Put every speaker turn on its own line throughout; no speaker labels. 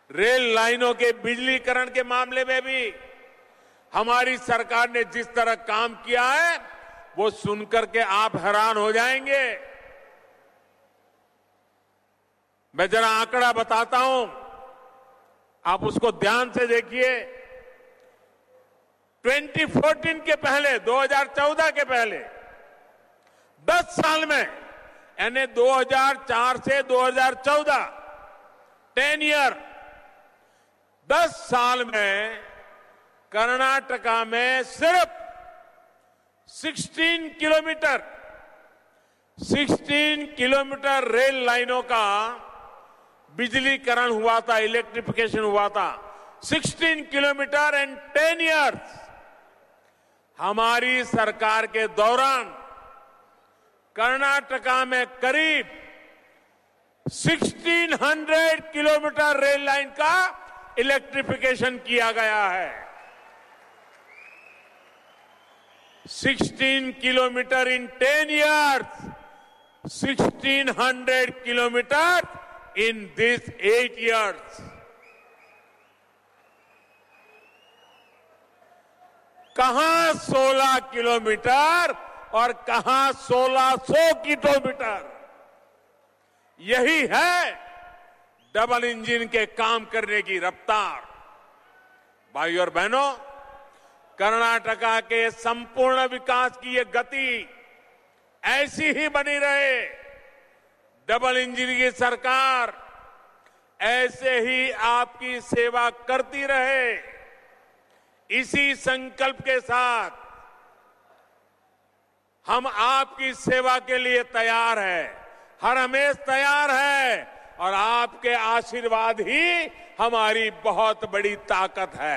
Rail लाइनों के बिजलीकरण के मामले में भी हमारी सरकार ने जिस तरह काम किया है वो सुनकर के आप हैरान हो जाएंगे मैं जरा आंकड़ा बताता हूं आप उसको ध्यान से देखिए 2014 के पहले 2014 के पहले 10 साल में यानी 2004 से 2014 10 ईयर 10 साल में कर्नाटका में सिर्फ 16 किलोमीटर 16 किलोमीटर रेल लाइनों का बिजलीकरण हुआ था इलेक्ट्रिफिकेशन हुआ था 16 किलोमीटर एंड 10 इयर्स हमारी सरकार के दौरान कर्नाटका में करीब 1600 किलोमीटर रेल लाइन का इलेक्ट्रिफिकेशन किया गया है 16 kilometre in 10 years 1600 kilometre in these eight years. कहां 16 किलोमीटर और कहां 1600 किलोमीटर यही है डबल इंजन के काम करने की रफ्तार भाई और बहनों कर्नाटका के संपूर्ण विकास की ये गति ऐसी ही बनी रहे डबल इंजन की सरकार ऐसे ही आपकी सेवा करती रहे इसी संकल्प के साथ हम आपकी सेवा के लिए तैयार हैं हर हमेश तैयार है और आपके आशीर्वाद ही हमारी बहुत बड़ी ताकत है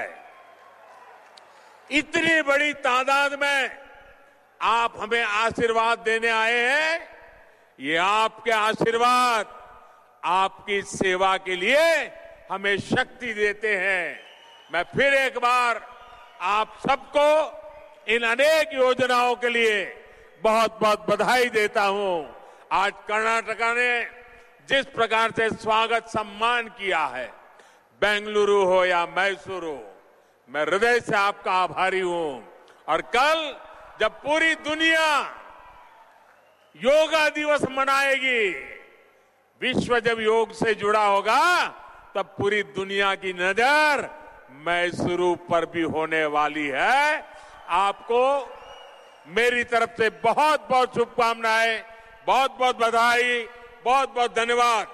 इतनी बड़ी तादाद में आप हमें आशीर्वाद देने आए हैं ये आपके आशीर्वाद आपकी सेवा के लिए हमें शक्ति देते हैं मैं फिर एक बार आप सबको इन अनेक योजनाओं के लिए बहुत बहुत बधाई देता हूं आज कर्नाटका ने जिस प्रकार से स्वागत सम्मान किया है बेंगलुरु हो या मैसूरू मैं हृदय से आपका आभारी हूं और कल जब पूरी दुनिया योगा दिवस मनाएगी विश्व जब योग से जुड़ा होगा तब पूरी दुनिया की नजर मैसूरू पर भी होने वाली है आपको मेरी तरफ से बहुत बहुत शुभकामनाएं बहुत बहुत बधाई बहुत बहुत धन्यवाद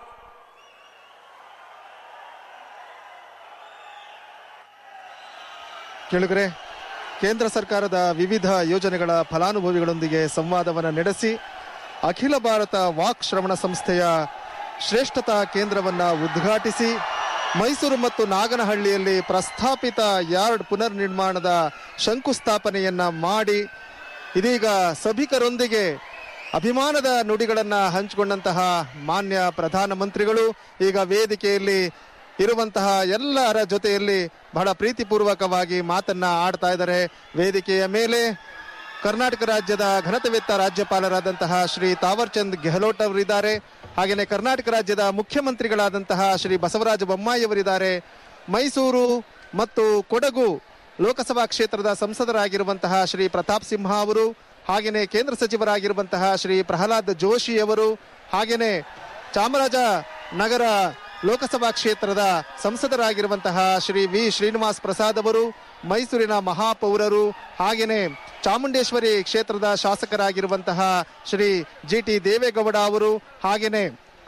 ಕೇಳುಗರೆ ಕೇಂದ್ರ ಸರ್ಕಾರದ ವಿವಿಧ ಯೋಜನೆಗಳ ಫಲಾನುಭವಿಗಳೊಂದಿಗೆ ಸಂವಾದವನ್ನು ನಡೆಸಿ ಅಖಿಲ ಭಾರತ ವಾಕ್ ಶ್ರವಣ ಸಂಸ್ಥೆಯ ಶ್ರೇಷ್ಠತಾ ಕೇಂದ್ರವನ್ನು ಉದ್ಘಾಟಿಸಿ ಮೈಸೂರು ಮತ್ತು ನಾಗನಹಳ್ಳಿಯಲ್ಲಿ ಪ್ರಸ್ತಾಪಿತ ಯಾರ್ಡ್ ಪುನರ್ ನಿರ್ಮಾಣದ ಶಂಕುಸ್ಥಾಪನೆಯನ್ನ ಮಾಡಿ ಇದೀಗ ಸಭಿಕರೊಂದಿಗೆ ಅಭಿಮಾನದ ನುಡಿಗಳನ್ನು ಹಂಚಿಕೊಂಡಂತಹ ಮಾನ್ಯ ಪ್ರಧಾನಮಂತ್ರಿಗಳು ಈಗ ವೇದಿಕೆಯಲ್ಲಿ ಇರುವಂತಹ ಎಲ್ಲರ ಜೊತೆಯಲ್ಲಿ ಬಹಳ ಪ್ರೀತಿಪೂರ್ವಕವಾಗಿ ಮಾತನ್ನ ಆಡ್ತಾ ಇದ್ದಾರೆ ವೇದಿಕೆಯ ಮೇಲೆ ಕರ್ನಾಟಕ ರಾಜ್ಯದ ಘನತೆವೆತ್ತ ರಾಜ್ಯಪಾಲರಾದಂತಹ ಶ್ರೀ ತಾವರ್ಚಂದ್ ಗೆಹ್ಲೋಟ್ ಅವರಿದ್ದಾರೆ ಹಾಗೆಯೇ ಕರ್ನಾಟಕ ರಾಜ್ಯದ ಮುಖ್ಯಮಂತ್ರಿಗಳಾದಂತಹ ಶ್ರೀ ಬಸವರಾಜ ಬೊಮ್ಮಾಯಿ ಅವರಿದ್ದಾರೆ ಮೈಸೂರು ಮತ್ತು ಕೊಡಗು ಲೋಕಸಭಾ ಕ್ಷೇತ್ರದ ಸಂಸದರಾಗಿರುವಂತಹ ಶ್ರೀ ಪ್ರತಾಪ್ ಸಿಂಹ ಅವರು ಹಾಗೆಯೇ ಕೇಂದ್ರ ಸಚಿವರಾಗಿರುವಂತಹ ಶ್ರೀ ಪ್ರಹ್ಲಾದ್ ಜೋಶಿ ಅವರು ಹಾಗೆಯೇ ಚಾಮರಾಜ ನಗರ ಲೋಕಸಭಾ ಕ್ಷೇತ್ರದ ಸಂಸದರಾಗಿರುವಂತಹ ಶ್ರೀ ವಿ ಶ್ರೀನಿವಾಸ್ ಪ್ರಸಾದ್ ಅವರು ಮೈಸೂರಿನ ಮಹಾಪೌರರು ಹಾಗೆಯೇ ಚಾಮುಂಡೇಶ್ವರಿ ಕ್ಷೇತ್ರದ ಶಾಸಕರಾಗಿರುವಂತಹ ಶ್ರೀ ಜಿ ಟಿ ದೇವೇಗೌಡ ಅವರು ಹಾಗೆಯೇ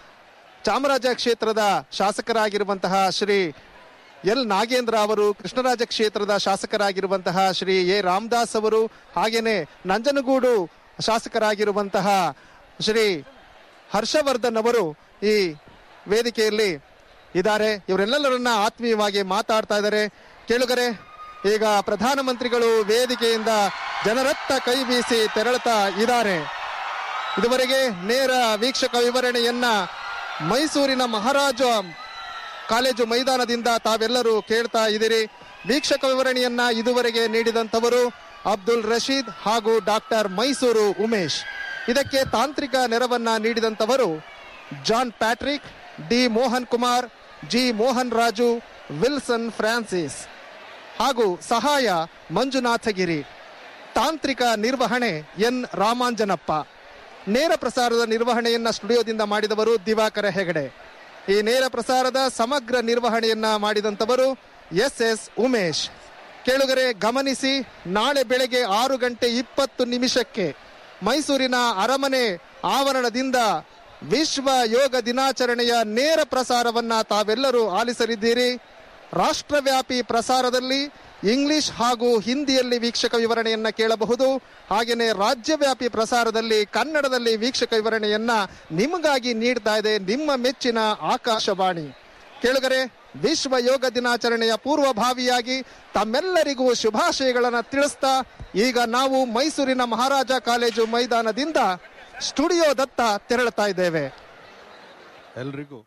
ಚಾಮರಾಜ ಕ್ಷೇತ್ರದ ಶಾಸಕರಾಗಿರುವಂತಹ ಶ್ರೀ ಎಲ್ ನಾಗೇಂದ್ರ ಅವರು ಕೃಷ್ಣರಾಜ ಕ್ಷೇತ್ರದ ಶಾಸಕರಾಗಿರುವಂತಹ ಶ್ರೀ ಎ ರಾಮದಾಸ್ ಅವರು ಹಾಗೆಯೇ ನಂಜನಗೂಡು ಶಾಸಕರಾಗಿರುವಂತಹ ಶ್ರೀ ಹರ್ಷವರ್ಧನ್ ಅವರು ಈ ವೇದಿಕೆಯಲ್ಲಿ ಇದ್ದಾರೆ ಇವರೆಲ್ಲರನ್ನ ಆತ್ಮೀಯವಾಗಿ ಮಾತಾಡ್ತಾ ಇದ್ದಾರೆ ಕೇಳುಗರೆ ಈಗ ಪ್ರಧಾನಮಂತ್ರಿಗಳು ವೇದಿಕೆಯಿಂದ ಜನರತ್ತ ಕೈ ಬೀಸಿ ತೆರಳುತ್ತಾ ಇದ್ದಾರೆ ಇದುವರೆಗೆ ನೇರ ವೀಕ್ಷಕ ವಿವರಣೆಯನ್ನ ಮೈಸೂರಿನ ಮಹಾರಾಜ ಕಾಲೇಜು ಮೈದಾನದಿಂದ ತಾವೆಲ್ಲರೂ ಕೇಳ್ತಾ ಇದ್ದೀರಿ ವೀಕ್ಷಕ ವಿವರಣೆಯನ್ನ ಇದುವರೆಗೆ ನೀಡಿದಂತವರು ಅಬ್ದುಲ್ ರಶೀದ್ ಹಾಗೂ ಡಾಕ್ಟರ್ ಮೈಸೂರು ಉಮೇಶ್ ಇದಕ್ಕೆ ತಾಂತ್ರಿಕ ನೆರವನ್ನ ನೀಡಿದಂತವರು John Patrick D Mohan Kumar G Mohan Raju Wilson Francis ಹಾಗೂ ಸಹಾಯ ಮಂಜುನಾಥಗಿರಿ ತಾಂತ್ರಿಕ ನಿರ್ವಹಣೆ ಎನ್ ರಾಮಾಂಜನಪ್ಪ ನೇರ ಪ್ರಸಾರದ ನಿರ್ವಹಣೆಯನ್ನ ಸ್ಟುಡಿಯೋದಿಂದ ಮಾಡಿದವರು ದಿವಾಕರ ಹೆಗಡೆ ಈ ನೇರ ಪ್ರಸಾರದ ಸಮಗ್ರ ನಿರ್ವಹಣೆಯನ್ನ ಮಾಡಿದಂತವರು ಎಸ್ ಎಸ್ ಉಮೇಶ್ ಕೇಳುಗರೆ ಗಮನಿಸಿ ನಾಳೆ ಬೆಳಗ್ಗೆ ಆರು ಗಂಟೆ ಇಪ್ಪತ್ತು ನಿಮಿಷಕ್ಕೆ ಮೈಸೂರಿನ ಅರಮನೆ ಆವರಣದಿಂದ ವಿಶ್ವ ಯೋಗ ದಿನಾಚರಣೆಯ ನೇರ ಪ್ರಸಾರವನ್ನ ತಾವೆಲ್ಲರೂ ಆಲಿಸಲಿದ್ದೀರಿ ರಾಷ್ಟ್ರವ್ಯಾಪಿ ಪ್ರಸಾರದಲ್ಲಿ ಇಂಗ್ಲಿಷ್ ಹಾಗೂ ಹಿಂದಿಯಲ್ಲಿ ವೀಕ್ಷಕ ವಿವರಣೆಯನ್ನ ಕೇಳಬಹುದು ಹಾಗೆಯೇ ರಾಜ್ಯವ್ಯಾಪಿ ಪ್ರಸಾರದಲ್ಲಿ ಕನ್ನಡದಲ್ಲಿ ವೀಕ್ಷಕ ವಿವರಣೆಯನ್ನ ನಿಮಗಾಗಿ ನೀಡ್ತಾ ಇದೆ ನಿಮ್ಮ ಮೆಚ್ಚಿನ ಆಕಾಶವಾಣಿ ಕೇಳುಗರೆ ವಿಶ್ವ ಯೋಗ ದಿನಾಚರಣೆಯ ಪೂರ್ವಭಾವಿಯಾಗಿ ತಮ್ಮೆಲ್ಲರಿಗೂ ಶುಭಾಶಯಗಳನ್ನು ತಿಳಿಸ್ತಾ ಈಗ ನಾವು ಮೈಸೂರಿನ ಮಹಾರಾಜ ಕಾಲೇಜು ಮೈದಾನದಿಂದ ಸ್ಟುಡಿಯೋದತ್ತ ತೆರಳುತ್ತಾ ಇದ್ದೇವೆ ಎಲ್ರಿಗೂ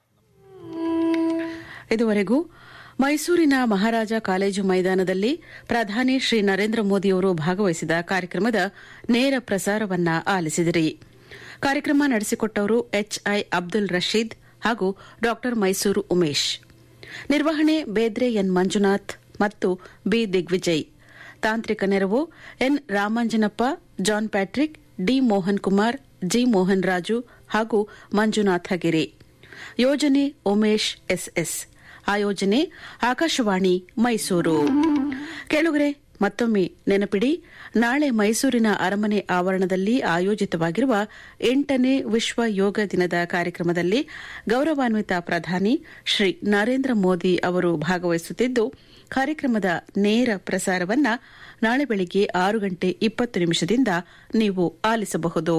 ಇದುವರೆಗೂ ಮೈಸೂರಿನ ಮಹಾರಾಜ ಕಾಲೇಜು ಮೈದಾನದಲ್ಲಿ ಪ್ರಧಾನಿ ಶ್ರೀ ನರೇಂದ್ರ ಮೋದಿಯವರು ಭಾಗವಹಿಸಿದ ಕಾರ್ಯಕ್ರಮದ ನೇರ ಪ್ರಸಾರವನ್ನ ಆಲಿಸಿದಿರಿ ಕಾರ್ಯಕ್ರಮ ನಡೆಸಿಕೊಟ್ಟವರು ಎಚ್ಐ ಅಬ್ದುಲ್ ರಶೀದ್ ಹಾಗೂ ಡಾ ಮೈಸೂರು ಉಮೇಶ್ ನಿರ್ವಹಣೆ ಬೇದ್ರೆ ಎನ್ ಮಂಜುನಾಥ್ ಮತ್ತು ಬಿ ದಿಗ್ವಿಜಯ್ ತಾಂತ್ರಿಕ ನೆರವು N Ramanjanappa John Patrick D Mohan Kumar G Mohan Raju ಹಾಗೂ ಮಂಜುನಾಥ ಗಿರಿ ಯೋಜನೆ ಉಮೇಶ್ ಎಸ್ಎಸ್ ಆಯೋಜನೆ ಆಕಾಶವಾಣಿ ಮೈಸೂರು ಕೇಳುಗರೆ ಮತ್ತೊಮ್ಮೆ ನೆನಪಿಡಿ ನಾಳೆ ಮೈಸೂರಿನ ಅರಮನೆ ಆವರಣದಲ್ಲಿ ಆಯೋಜಿತವಾಗಿರುವ ಎಂಟನೇ ವಿಶ್ವ ಯೋಗ ದಿನದ ಕಾರ್ಯಕ್ರಮದಲ್ಲಿ ಗೌರವಾನ್ವಿತ ಪ್ರಧಾನಿ ಶ್ರೀ ನರೇಂದ್ರ ಮೋದಿ ಅವರು ಭಾಗವಹಿಸುತ್ತಿದ್ದು ಕಾರ್ಯಕ್ರಮದ ನೇರ ಪ್ರಸಾರವನ್ನ ನಾಳೆ ಬೆಳಿಗ್ಗೆ ಆರು ಗಂಟೆ ಇಪ್ಪತ್ತು ನಿಮಿಷದಿಂದ ನೀವು ಆಲಿಸಬಹುದು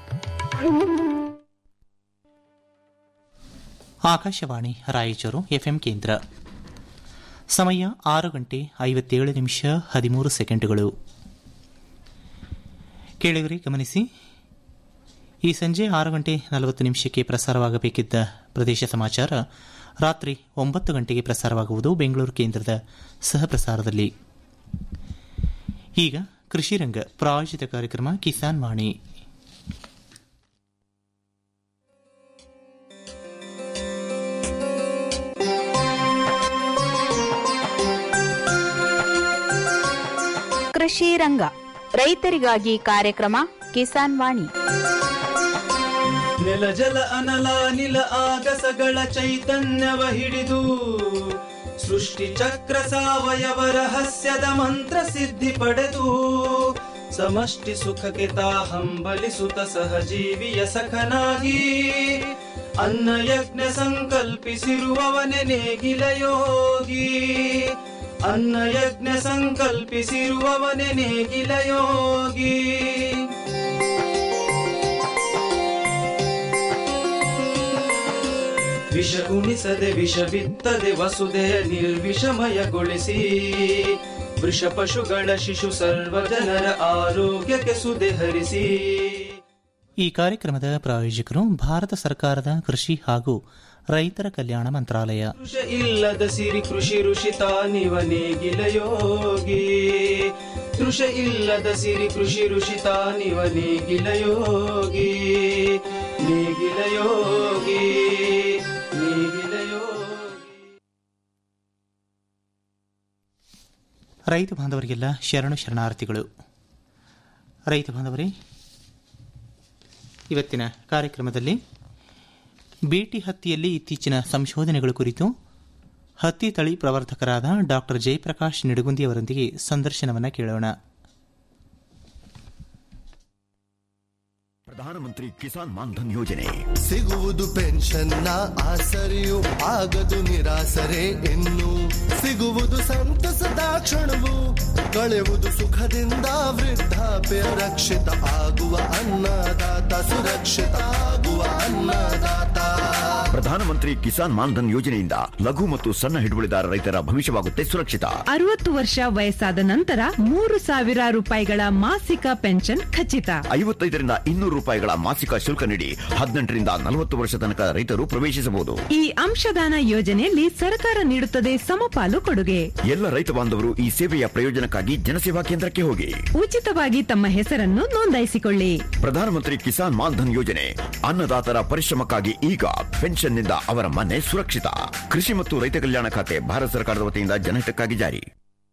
ಆಕಾಶವಾಣಿ ರಾಯಚೂರು ಎಫ್ಎಂ ಕೇಂದ್ರ ಸಮಯ ಆರು ಗಂಟೆ ಐವತ್ತೇಳು ನಿಮಿಷ ಹದಿಮೂರು ಸೆಕೆಂಡುಗಳು ಕೇಳಿಗರಿ ಗಮನಿಸಿ ಈ ಸಂಜೆ ಆರು ಗಂಟೆ ನಲವತ್ತು ನಿಮಿಷಕ್ಕೆ ಪ್ರಸಾರವಾಗಬೇಕಿದ್ದ ಪ್ರದೇಶ ಸಮಾಚಾರ ರಾತ್ರಿ ಒಂಬತ್ತು ಗಂಟೆಗೆ ಪ್ರಸಾರವಾಗುವುದು ಬೆಂಗಳೂರು ಕೇಂದ್ರದ ಸಹ ಪ್ರಸಾರದಲ್ಲಿ ಈಗ ಕೃಷಿ ರಂಗ ಪ್ರಾಯೋಜಿತ ಕಾರ್ಯಕ್ರಮ ಕಿಸಾನ್ ವಾಣಿ
ಕೃಷಿ ರಂಗ ರೈತರಿಗಾಗಿ ಕಾರ್ಯಕ್ರಮ ಕಿಸಾನ್ ವಾಣಿ
ನೆಲ ಜಲ ಅನಲ ನಿಲ ಆಗಸಗಳ ಚೈತನ್ಯವ ಹಿಡಿದು ಸೃಷ್ಟಿ ಚಕ್ರ ಸಾವಯವ ರಹಸ್ಯದ ಮಂತ್ರ ಸಿದ್ಧಿ ಪಡೆದು ಸಮಷ್ಟಿ ಸುಖಕ್ಕೆ ತಾ ಹಂಬಲಿಸುತ್ತ ಸಹಜೀವಿಯ ಸಖನಾಗಿ ಅನ್ನ ಯಜ್ಞ ಸಂಕಲ್ಪಿಸಿರುವವನೆ ನೇಗಿಲ ಯೋಗಿ ಅನ್ನ ಯಜ್ಞ ಸಂಕಲ್ಪಿಸಿರುವವನೆ ನೇಗಿಲ ಯೋಗಿ ವಿಷ ಉಣಿಸದೆ ವಿಷ ಬಿತ್ತದೆ ವಸುದೆಯ ನಿರ್ವಿಷಮಯಗೊಳಿಸಿ ವೃಷ ಪಶುಗಳ ಶಿಶು ಸರ್ವ ಜನರ ಆರೋಗ್ಯಕ್ಕೆ ಸುದೆ ಹರಿಸಿ
ಈ ಕಾರ್ಯಕ್ರಮದ ಪ್ರಾಯೋಜಕರು ಭಾರತ ಸರ್ಕಾರದ ಕೃಷಿ ಹಾಗೂ ರೈತರ ಕಲ್ಯಾಣ ಮಂತ್ರಾಲಯ
ಕೃಷ ಇಲ್ಲದ ಸಿರಿ ಕೃಷಿ ಋಷಿ ತಾನಿವ ನೇಗಿಲ ಯೋಗಿ ಕೃಷ ಇಲ್ಲದ ಸಿರಿ ಕೃಷಿ ಋಷಿ ತಾನಿವ ನೇಗಿಲ ಯೋಗಿ ನೇಗಿಲ ಯೋಗಿ ನೇಗಿಲ ಯೋಗಿ
ರೈತ ಬಾಂಧವರಿಗೆಲ್ಲ ಶರಣು ಶರಣಾರ್ಥಿಗಳು ರೈತ ಬಾಂಧವರೇ ಇವತ್ತಿನ ಕಾರ್ಯಕ್ರಮದಲ್ಲಿ ಬೇಟಿ ಹತ್ತಿಯಲ್ಲಿ ಇತ್ತೀಚಿನ ಸಂಶೋಧನೆಗಳ ಕುರಿತು ಹತ್ತಿ ತಳಿ ಪ್ರವರ್ಧಕರಾದ ಡಾಕ್ಟರ್ ಜಯಪ್ರಕಾಶ್ ನಿಡಗುಂದಿ ಅವರೊಂದಿಗೆ ಸಂದರ್ಶನವನ್ನು ಕೇಳೋಣ
ಪ್ರಧಾನಮಂತ್ರಿ ಕಿಸಾನ್ ಮಾನ್ಧನ್ ಯೋಜನೆ
ಸಿಗುವುದು ಪೆನ್ಷನ್ನ ಆಸರೆಯು ಆಗದು ನಿರಾಸರೆ ಇನ್ನು ಸಿಗುವುದು ಸಂತಸದ ಕ್ಷಣವು ಕಳೆಯುವುದು ಸುಖದಿಂದ ವೃದ್ಧಾಪ್ಯ ರಕ್ಷಿತ ಆಗುವ ಅನ್ನದಾತ ಸುರಕ್ಷಿತ ಆಗುವ ಅನ್ನದಾತ
ಪ್ರಧಾನಮಂತ್ರಿ ಕಿಸಾನ್ ಮಾನ್ಧನ್ ಯೋಜನೆಯಿಂದ ಲಘು ಮತ್ತು ಸಣ್ಣ ಹಿಡುವಳಿದಾರ ರೈತರ ಭವಿಷ್ಯವಾಗುತ್ತೆ ಸುರಕ್ಷಿತ
ಅರವತ್ತು ವರ್ಷ ವಯಸ್ಸಾದ ನಂತರ ಮೂರು ಸಾವಿರ ರೂಪಾಯಿಗಳ ಮಾಸಿಕ ಪೆನ್ಷನ್ ಖಚಿತ
ಐವತ್ತೈದರಿಂದ ಇನ್ನೂರು ರೂಪಾಯಿಗಳ ಮಾಸಿಕ ಶುಲ್ಕ ನೀಡಿ ಹದಿನೆಂಟರಿಂದ ನಲವತ್ತು ವರ್ಷ ತನಕ ರೈತರು ಪ್ರವೇಶಿಸಬಹುದು
ಈ ಅಂಶದಾನ ಯೋಜನೆಯಲ್ಲಿ ಸರ್ಕಾರ ನೀಡುತ್ತದೆ ಸಮಪಾಲು ಕೊಡುಗೆ
ಎಲ್ಲ ರೈತ ಬಾಂಧವರು ಈ ಸೇವೆಯ ಪ್ರಯೋಜನಕ್ಕಾಗಿ ಜನಸೇವಾ ಕೇಂದ್ರಕ್ಕೆ ಹೋಗಿ
ಉಚಿತವಾಗಿ ತಮ್ಮ ಹೆಸರನ್ನು ನೋಂದಾಯಿಸಿಕೊಳ್ಳಿ
ಪ್ರಧಾನಮಂತ್ರಿ ಕಿಸಾನ್ ಮಾನ್ಧನ್ ಯೋಜನೆ ಅನ್ನದಾತರ ಪರಿಶ್ರಮಕ್ಕಾಗಿ ಈಗ ಪೆನ್ಷನ್ ಪೆನ್ಷನ್ನಿಂದ ಅವರ ಮನೆ ಸುರಕ್ಷಿತ ಕೃಷಿ ಮತ್ತು ರೈತ ಕಲ್ಯಾಣ ಖಾತೆ ಭಾರತ ಸರ್ಕಾರದ ವತಿಯಿಂದ ಜನಹಿತಕ್ಕಾಗಿ ಜಾರಿ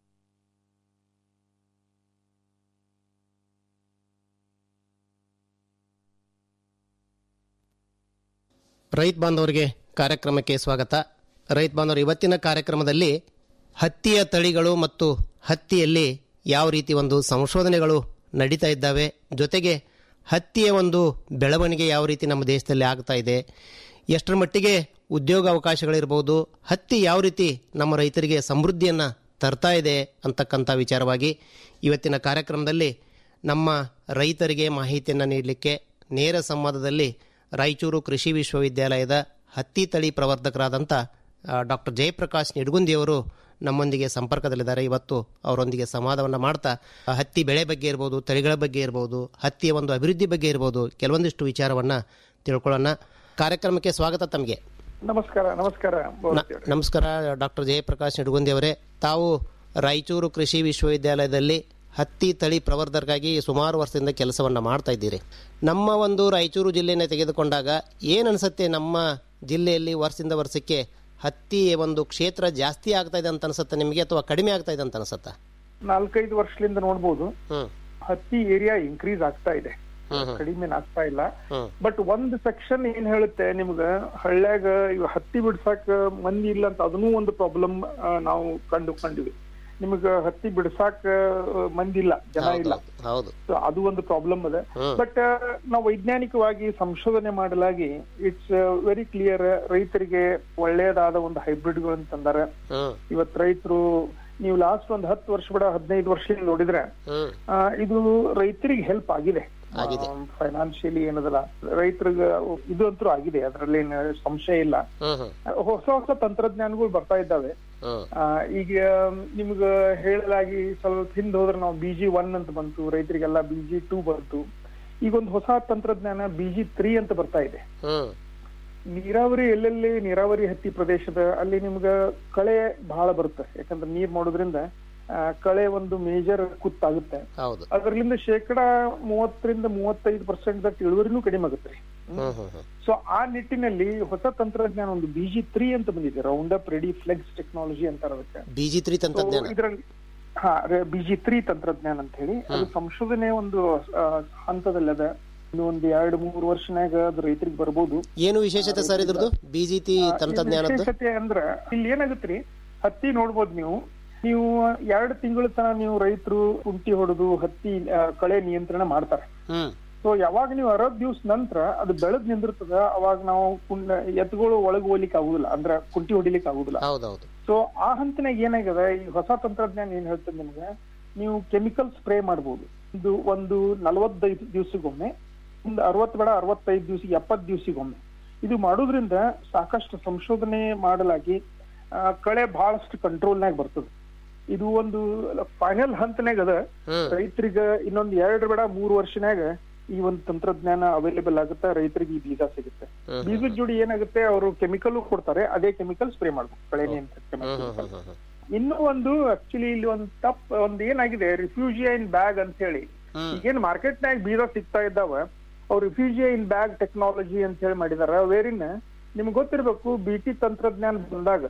ರೈತ ಬಾಂಧವರಿಗೆ ಕಾರ್ಯಕ್ರಮಕ್ಕೆ ಸ್ವಾಗತ ರೈತ ಬಾಂಧವರು ಇವತ್ತಿನ ಕಾರ್ಯಕ್ರಮದಲ್ಲಿ ಹತ್ತಿಯ ತಳಿಗಳು ಮತ್ತು ಹತ್ತಿಯಲ್ಲಿ ಯಾವ ರೀತಿ ಒಂದು ಸಂಶೋಧನೆಗಳು ನಡೀತಾ ಇದ್ದಾವೆ ಜೊತೆಗೆ ಹತ್ತಿಯ ಒಂದು ಬೆಳವಣಿಗೆ ಯಾವ ರೀತಿ ನಮ್ಮ ದೇಶದಲ್ಲಿ ಆಗ್ತಾ ಇದೆ ಎಷ್ಟರ ಮಟ್ಟಿಗೆ ಉದ್ಯೋಗ ಅವಕಾಶಗಳಿರ್ಬೋದು ಹತ್ತಿ ಯಾವ ರೀತಿ ನಮ್ಮ ರೈತರಿಗೆ ಸಮೃದ್ಧಿಯನ್ನು ತರ್ತಾ ಇದೆ ಅಂತಕ್ಕಂಥ ವಿಚಾರವಾಗಿ ಇವತ್ತಿನ ಕಾರ್ಯಕ್ರಮದಲ್ಲಿ ನಮ್ಮ ರೈತರಿಗೆ ಮಾಹಿತಿಯನ್ನು ನೀಡಲಿಕ್ಕೆ ನೇರ ಸಂವಾದದಲ್ಲಿ ರಾಯಚೂರು ಕೃಷಿ ವಿಶ್ವವಿದ್ಯಾಲಯದ ಹತ್ತಿ ತಳಿ ಪ್ರವರ್ಧಕರಾದಂಥ ಡಾಕ್ಟರ್ ಜಯಪ್ರಕಾಶ್ ನಿಡ್ಗುಂದಿಯವರು ನಮ್ಮೊಂದಿಗೆ ಸಂಪರ್ಕದಲ್ಲಿದ್ದಾರೆ ಇವತ್ತು ಅವರೊಂದಿಗೆ ಸಂವಾದವನ್ನು ಮಾಡ್ತಾ ಆ, ಹತ್ತಿ ಬೆಳೆ ಬಗ್ಗೆ ಇರ್ಬೋದು ತಳಿಗಳ ಬಗ್ಗೆ ಇರ್ಬೋದು ಹತ್ತಿಯ ಒಂದು ಅಭಿವೃದ್ಧಿ ಬಗ್ಗೆ ಇರ್ಬೋದು ಕೆಲವೊಂದಿಷ್ಟು ವಿಚಾರವನ್ನು ತಿಳ್ಕೊಳ್ಳೋಣ ಕಾರ್ಯಕ್ರಮಕ್ಕೆ ಸ್ವಾಗತ ತಮಗೆ
ನಮಸ್ಕಾರ ನಮಸ್ಕಾರ
ನ- ನಮಸ್ಕಾರ ಡಾಕ್ಟರ್ ಜಯಪ್ರಕಾಶ್ ನಿಡ್ಗುಂದಿ ಅವರೇ ತಾವು ರಾಯಚೂರು ಕೃಷಿ ವಿಶ್ವವಿದ್ಯಾಲಯದಲ್ಲಿ ಹತ್ತಿ ತಳಿ ಪ್ರವರ್ಧಕರಾಗಿ ಸುಮಾರು ವರ್ಷದಿಂದ ಕೆಲಸವನ್ನು ಮಾಡ್ತಾ ಇದ್ದೀರಿ ನಮ್ಮ ಒಂದು ರಾಯಚೂರು ಜಿಲ್ಲೆಯನ್ನು ತೆಗೆದುಕೊಂಡಾಗ ಏನು ಅನಿಸುತ್ತೆ ನಮ್ಮ ಜಿಲ್ಲೆಯಲ್ಲಿ ವರ್ಷದಿಂದ ವರ್ಷಕ್ಕೆ ಹತ್ತಿ ಒಂದು ಕ್ಷೇತ್ರ ಜಾಸ್ತಿ ಆಗ್ತಾ ಇದೆ ಅಂತ ಅನ್ಸುತ್ತೆ ನಿಮಗೆ ಅಥವಾ ಕಡಿಮೆ ಆಗ್ತಾ ಇದೆ ಅಂತ ಅನ್ಸುತ್ತಾ
ನಾಲ್ಕೈದು ವರ್ಷದಿಂದ ನೋಡ್ಬೋದು
ಹ್ಮ್
ಹತ್ತಿ ಏರಿಯಾ ಇನ್ಕ್ರೀಸ್ ಆಗ್ತಾ ಇದೆ
ಹ್ಮ್ ಹ್ಮ್.
ಕಡಿಮೆ ಆಗ್ತಾ ಇಲ್ಲ
ಹ್ಮ್
ಬಟ್ ಒಂದ್ ಸೆಕ್ಷನ್ ಏನ್ ಹೇಳುತ್ತೆ ನಿಮ್ಗ ಹಳ್ಳ್ಯಾಗ ಇವ್ ಹತ್ತಿ ಬಿಡ್ಸಾಕ ಮಂದಿ ಇಲ್ಲ ಅಂತ ಅದನ್ನೂ ಒಂದು ಪ್ರಾಬ್ಲಮ್ ನಾವು ಕಂಡು ಕಂಡಿವಿ ನಿಮಗ ಹತ್ತಿ ಬಿಡ್ಸಾಕ ಆ, ಮಂದಿ ಇಲ್ಲ ಜನ ಇಲ್ಲ
ಹೌದು
So ಅದು ಒಂದು ಪ್ರಾಬ್ಲಮ್ ಅದ
ಹ್ಮ್.
ಬಟ್ ನಾವು ವೈಜ್ಞಾನಿಕವಾಗಿ ಸಂಶೋಧನೆ ಮಾಡಲಾಗಿ ಇಟ್ಸ್ ವೆರಿ ಕ್ಲಿಯರ್ ರೈತರಿಗೆ ಒಳ್ಳೆಯದಾದ ಒಂದು ಹೈಬ್ರಿಡ್ಗಳು ತಂದಾರ
ಹ್ಮ್
ಇವತ್ ರೈತರು ನೀವು ಲಾಸ್ಟ್ ಒಂದ್ ಹತ್ತು ವರ್ಷ ಬಿಡ ಹದಿನೈದು ವರ್ಷ ನೋಡಿದ್ರೆ
ಹ್ಮ್
ಆ, ಇದು ರೈತರಿಗೆ ಹೆಲ್ಪ್ ಆಗಿದೆ ಫೈನಾನ್ಷಿಯಲಿ ಏನದಲ್ಲ ರೈತರಿಗೆ ಇದು ಅಂತೂ ಆಗಿದೆ ಅದರಲ್ಲಿ ಸಂಶಯ ಇಲ್ಲ
ಹ್ಮ್ ಹ್ಮ್
ಹೊಸ ಹೊಸ ತಂತ್ರಜ್ಞಾನಗಳು ಬರ್ತಾ ಇದ್ದಾವೆ
ಹ್ಮ್
ಆ, ಈಗ ನಿಮ್ಗ ಹೇಳಲಾಗಿ ಸ್ವಲ್ಪ ಹಿಂದ್ ಹೋದ್ರೆ ನಾವು ಬಿಜಿ ಒನ್ ಅಂತ ಬಂತು ರೈತರಿಗೆಲ್ಲ ಬಿಜಿ ಟೂ ಬಂತು ಈಗ ಒಂದು ಹೊಸ ತಂತ್ರಜ್ಞಾನ ಬಿಜಿ ತ್ರೀ ಅಂತ ಬರ್ತಾ ಇದೆ
ಹ್ಮ್
ನೀರಾವರಿ ಎಲ್ಲೆಲ್ಲಿ ನೀರಾವರಿ ಹತ್ತಿ ಪ್ರದೇಶದ ಅಲ್ಲಿ ನಿಮ್ಗ ಕಳೆ ಬಹಳ ಬರುತ್ತೆ ಯಾಕಂದ್ರೆ ನೀರ್ ಮಾಡೋದ್ರಿಂದ ಆ, ಕಳೆ ಒಂದು ಮೇಜರ್ ಕುತ್ತಾಗುತ್ತೆ
ಹೌದು
ಅದರಿಂದ ಶೇಕಡ ಮೂವತ್ತರಿಂದ ಮೂವತ್ತೈದು ಪರ್ಸೆಂಟ್ ದಟ್ಟು ಇಳುವರಿನೂ ಕಡಿಮೆ ಆಗುತ್ತೆ ರೀ
ಹ್ಮ್ ಹ್ಮ್ ಹ್ಮ್
ಸೊ ಆ ನಿಟ್ಟಿನಲ್ಲಿ ಹೊಸ ತಂತ್ರಜ್ಞಾನ ಒಂದು ಬಿಜಿ ತ್ರೀ ಅಂತ ಬಂದಿದೆ round up ready flex technology ಅಂತಾರ ಅದಕ್ಕೆ
ಬಿಜಿ ತ್ರೀ ತಂತ್ರಜ್ಞಾನ
ಇದರಲ್ಲಿ ಹಾ ಬಿಜಿ ತ್ರೀ ತಂತ್ರಜ್ಞಾನ ಅಂತ ಹೇಳಿ ಅದು ಸಂಶೋಧನೆ ಒಂದು ಆ, ಹಂತದಲ್ಲದ ಇನ್ನು ಒಂದು ಎರಡು ಮೂರು ವರ್ಷನಾಗ ಅದು ರೈತರಿಗೆ ಬರ್ಬೋದು
ಏನು ವಿಶೇಷತೆ ಸರ್ ಇದ್ರದ್ದು ಬಿಜಿ ತಿ ತಂತ್ರಜ್ಞಾನದ್ದು
ವಿಶೇಷತೆ ಅಂದ್ರ ಇಲ್ಲಿ ಏನಾಗತ್ರಿ ಹತ್ತಿ ನೋಡ್ಬೋದು ನೀವು ನೀವು ಎರಡು ತಿಂಗಳ ತನ ನೀವು ರೈತರು ಕುಂಟಿ ಹೊಡೆದು ಹತ್ತಿ ಆ, ಕಳೆ ನಿಯಂತ್ರಣ ಮಾಡ್ತಾರೆ
ಹ್ಮ್
ಸೊ ಯಾವಾಗ ನೀವು ಅರವತ್ ದಿವ್ಸ ನಂತರ ಅದು ಬೆಳೆದ್ ನಿಂದಿರ್ತದ ಅವಾಗ ನಾವು ಕುಂಡ ಎತ್ತುಗಳು ಒಳಗ್ ಹೋಗ್ಲಿಕ್ಕೆ ಆಗುದಿಲ್ಲ ಅಂದ್ರ ಕುಂಟಿ ಹೊಡಿಲಿಕ್ಕೆ ಆಗುದಿಲ್ಲ
ಹೌದೌದು
ಸೊ ಆ ಹಂತನಾಗ ಏನಾಗದ ಈ ಹೊಸ ತಂತ್ರಜ್ಞಾನ ಏನ್ ಹೇಳ್ತದೆ ನಿಮ್ಗೆ ನೀವು ಕೆಮಿಕಲ್ ಸ್ಪ್ರೇ ಮಾಡ್ಬೋದು ಇದು ಒಂದು ನಲವತ್ತೈದು ದಿವ್ಸಕ್ಕೊಮ್ಮೆ ಒಂದು ಅರವತ್ ಬೇಡ ಅರವತ್ತೈದು ದಿವ್ಸ ಎಪ್ಪತ್ ದಿವ್ಸಕ್ಕೊಮ್ಮೆ ಇದು ಮಾಡೋದ್ರಿಂದ ಸಾಕಷ್ಟು ಸಂಶೋಧನೆ ಮಾಡಲಾಗಿ ಆ, ಕಳೆ ಬಹಳಷ್ಟು ಕಂಟ್ರೋಲ್ನಾಗ ಬರ್ತದೆ ಇದು ಒಂದು ಫೈನಲ್ ಹಂತನಾಗ ಅದ ರೈತರಿಗೆ ಇನ್ನೊಂದ್ ಎರಡ್ ಬೇಡ ಮೂರು ವರ್ಷನಾಗ ಈ ಒಂದು ತಂತ್ರಜ್ಞಾನ ಅವೈಲೇಬಲ್ ಆಗುತ್ತೆ ರೈತರಿಗೆ ಈ ಬೀಜ ಸಿಗುತ್ತೆ ಬೀಜದ ಜೋಡಿ ಏನಾಗುತ್ತೆ ಅವರು ಕೆಮಿಕಲ್ ಕೊಡ್ತಾರೆ ಅದೇ ಕೆಮಿಕಲ್ ಸ್ಪ್ರೇ ಮಾಡ್ಬೇಕು ಕಳೆ ನಿಯಂತ್ರಕ chemical. ಇನ್ನೂ ಒಂದು ಆಕ್ಚುಲಿ ಇಲ್ಲಿ ಒಂದು ತಪ್ ಒಂದ್ ಏನಾಗಿದೆ ರಿಫ್ಯೂಜಿಯಾ ಇನ್ ಬ್ಯಾಗ್ ಅಂತ ಹೇಳಿ ಈಗೇನ್ ಮಾರ್ಕೆಟ್ ನಾಗ ಬೀಜ ಸಿಗ್ತಾ ಇದ್ದಾವ ಅವ್ರು ರಿಫ್ಯೂಜಿಯಾ ಇನ್ ಬ್ಯಾಗ್ ಟೆಕ್ನಾಲಜಿ ಅಂತ ಹೇಳಿ ಮಾಡಿದಾರ ವೇರಿನ ನಿಮ್ಗೆ ಗೊತ್ತಿರ್ಬೇಕು ಬಿ ಟಿ ತಂತ್ರಜ್ಞಾನ ಬಂದಾಗ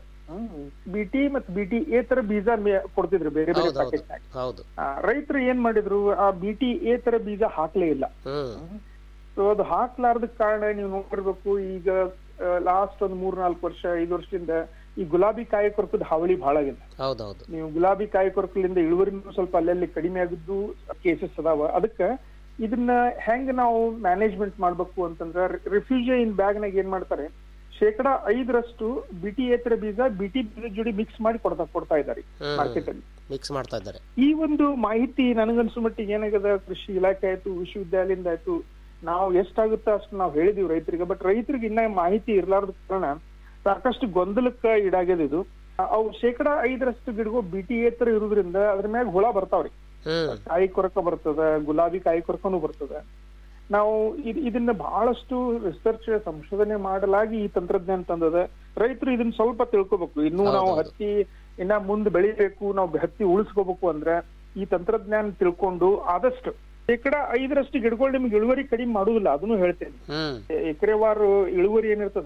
ಬಿ ಟಿ ಮತ್ತು ಬಿ ಟಿ ಎ ತರ ಬೀಜ ಮೇ- ಕೊಡ್ತಿದ್ರು ಬೇರೆ ಬೇರೆ
ಹೌದೌದು
ಪ್ಯಾಕೆಟ್ ನಾಗ
ಹೌದು
ರೈತರು ಏನ್ ಮಾಡಿದ್ರು ಆ ಬಿ ಟಿ ಎ ತರ ಬೀಜ ಹಾಕ್ಲೇ ಇಲ್ಲ
ಹ್ಮ್
ಸೊ ಅದು ಹಾಕ್ಲಾರ್ದ ಕಾರಣ ನೀವು ನೋಡಿರ್ಬೇಕು ಈಗ ಲಾಸ್ಟ್ ಒಂದ್ ಮೂರ್ ನಾಲ್ಕು ವರ್ಷ ಐದು ವರ್ಷದಿಂದ ಈ ಗುಲಾಬಿ ಕಾಯಿ ಕೊರಕದ ಹಾವಳಿ ಬಹಳ ಆಗಿದೆ
ಹೌದೌದು
ನೀವು ಗುಲಾಬಿ ಕಾಯಿ ಕೊರಕಲಿಂದ ಇಳುವರಿನೂ ಸ್ವಲ್ಪ ಅಲ್ಲಲ್ಲಿ ಕಡಿಮೆ ಆಗಿದ್ದು ಕೇಸಸ್ ಅದಾವ ಅದಕ್ಕ ಇದನ್ನ ಹೆಂಗ್ ನಾವು ಮ್ಯಾನೇಜ್ಮೆಂಟ್ ಮಾಡ್ಬೇಕು ಅಂತಂದ್ರ ರಿಫ್ಯೂಜಿ ಇನ್ ಬ್ಯಾಗ್ ನಾಗ ಏನ್ ಮಾಡ್ತಾರೆ ಶೇಕಡ ಐದರಷ್ಟು ಬಿಟಿ ಏತರ ಬೀಜ ಬಿಟಿ ಬೀಜ ಜೋಡಿ ಮಿಕ್ಸ್ ಮಾಡಿ ಕೊಡ್ತಾ ಕೊಡ್ತಾ ಇದ್ದಾರೆ ಮಾರ್ಕೆಟ್ ಅಲ್ಲಿ
ಮಿಕ್ಸ್ ಮಾಡ್ತಾ ಇದ್ದಾರೆ
ಈ ಒಂದು ಮಾಹಿತಿ ನನಗನ್ಸೋ ಮಟ್ಟಿಗೆ ಏನಾಗದ ಕೃಷಿ ಇಲಾಖೆ ಆಯ್ತು ವಿಶ್ವವಿದ್ಯಾಲಯದಿಂದ ಆಯ್ತು ನಾವು ಎಷ್ಟಾಗುತ್ತೋ ಅಷ್ಟು ನಾವು ಹೇಳಿದೀವಿ ರೈತರಿಗೆ ಬಟ್ ರೈತರಿಗೆ ಇನ್ನ ಮಾಹಿತಿ ಇರ್ಲಾರ್ದ ಕಾರಣ ಸಾಕಷ್ಟು ಗೊಂದಲಕ್ಕ ಈಡಾಗ್ಯದ ಇದು ಅವು ಶೇಕಡ ಐದರಷ್ಟು ಗಿಡಗಳು ಬಿಟಿ ಏತರ ಇರೋದ್ರಿಂದ ಅದ್ರ ಮ್ಯಾಗ ಹುಳ ಬರ್ತಾವ್ರಿ
ಹ್ಮ್
ಕಾಯಿ ಕೊರಕ ಬರ್ತದ ಗುಲಾಬಿ ಕಾಯಿ ಕೊರಕನು ಬರ್ತದ ನಾವು ಇದ್- ಇದನ್ನ ಬಹಳಷ್ಟು ರಿಸರ್ಚ್ ಸಂಶೋಧನೆ ಮಾಡಲಾಗಿ ಈ ತಂತ್ರಜ್ಞಾನ ತಂದದ ರೈತರು ಇದನ್ನ ಸ್ವಲ್ಪ ತಿಳ್ಕೊಬೇಕು ಇನ್ನು ನಾವು ಹತ್ತಿ ಇನ್ನ ಮುಂದೆ ಬೆಳಿಬೇಕು ನಾವು ಹತ್ತಿ ಉಳಿಸ್ಕೋಬೇಕು ಅಂದ್ರೆ ಈ ತಂತ್ರಜ್ಞಾನ ತಿಳ್ಕೊಂಡು ಆದಷ್ಟು ಶೇಕಡ ಐದರಷ್ಟು ಗಿಡಗಳು ನಿಮ್ಗೆ ಇಳುವರಿ ಕಡಿಮೆ ಮಾಡುದಿಲ್ಲ ಅದನ್ನು ಹೇಳ್ತೇನೆ
ಹ್ಮ್
ಎಕರೆವಾರು ಇಳುವರಿ ಏನಿರ್ತದೆ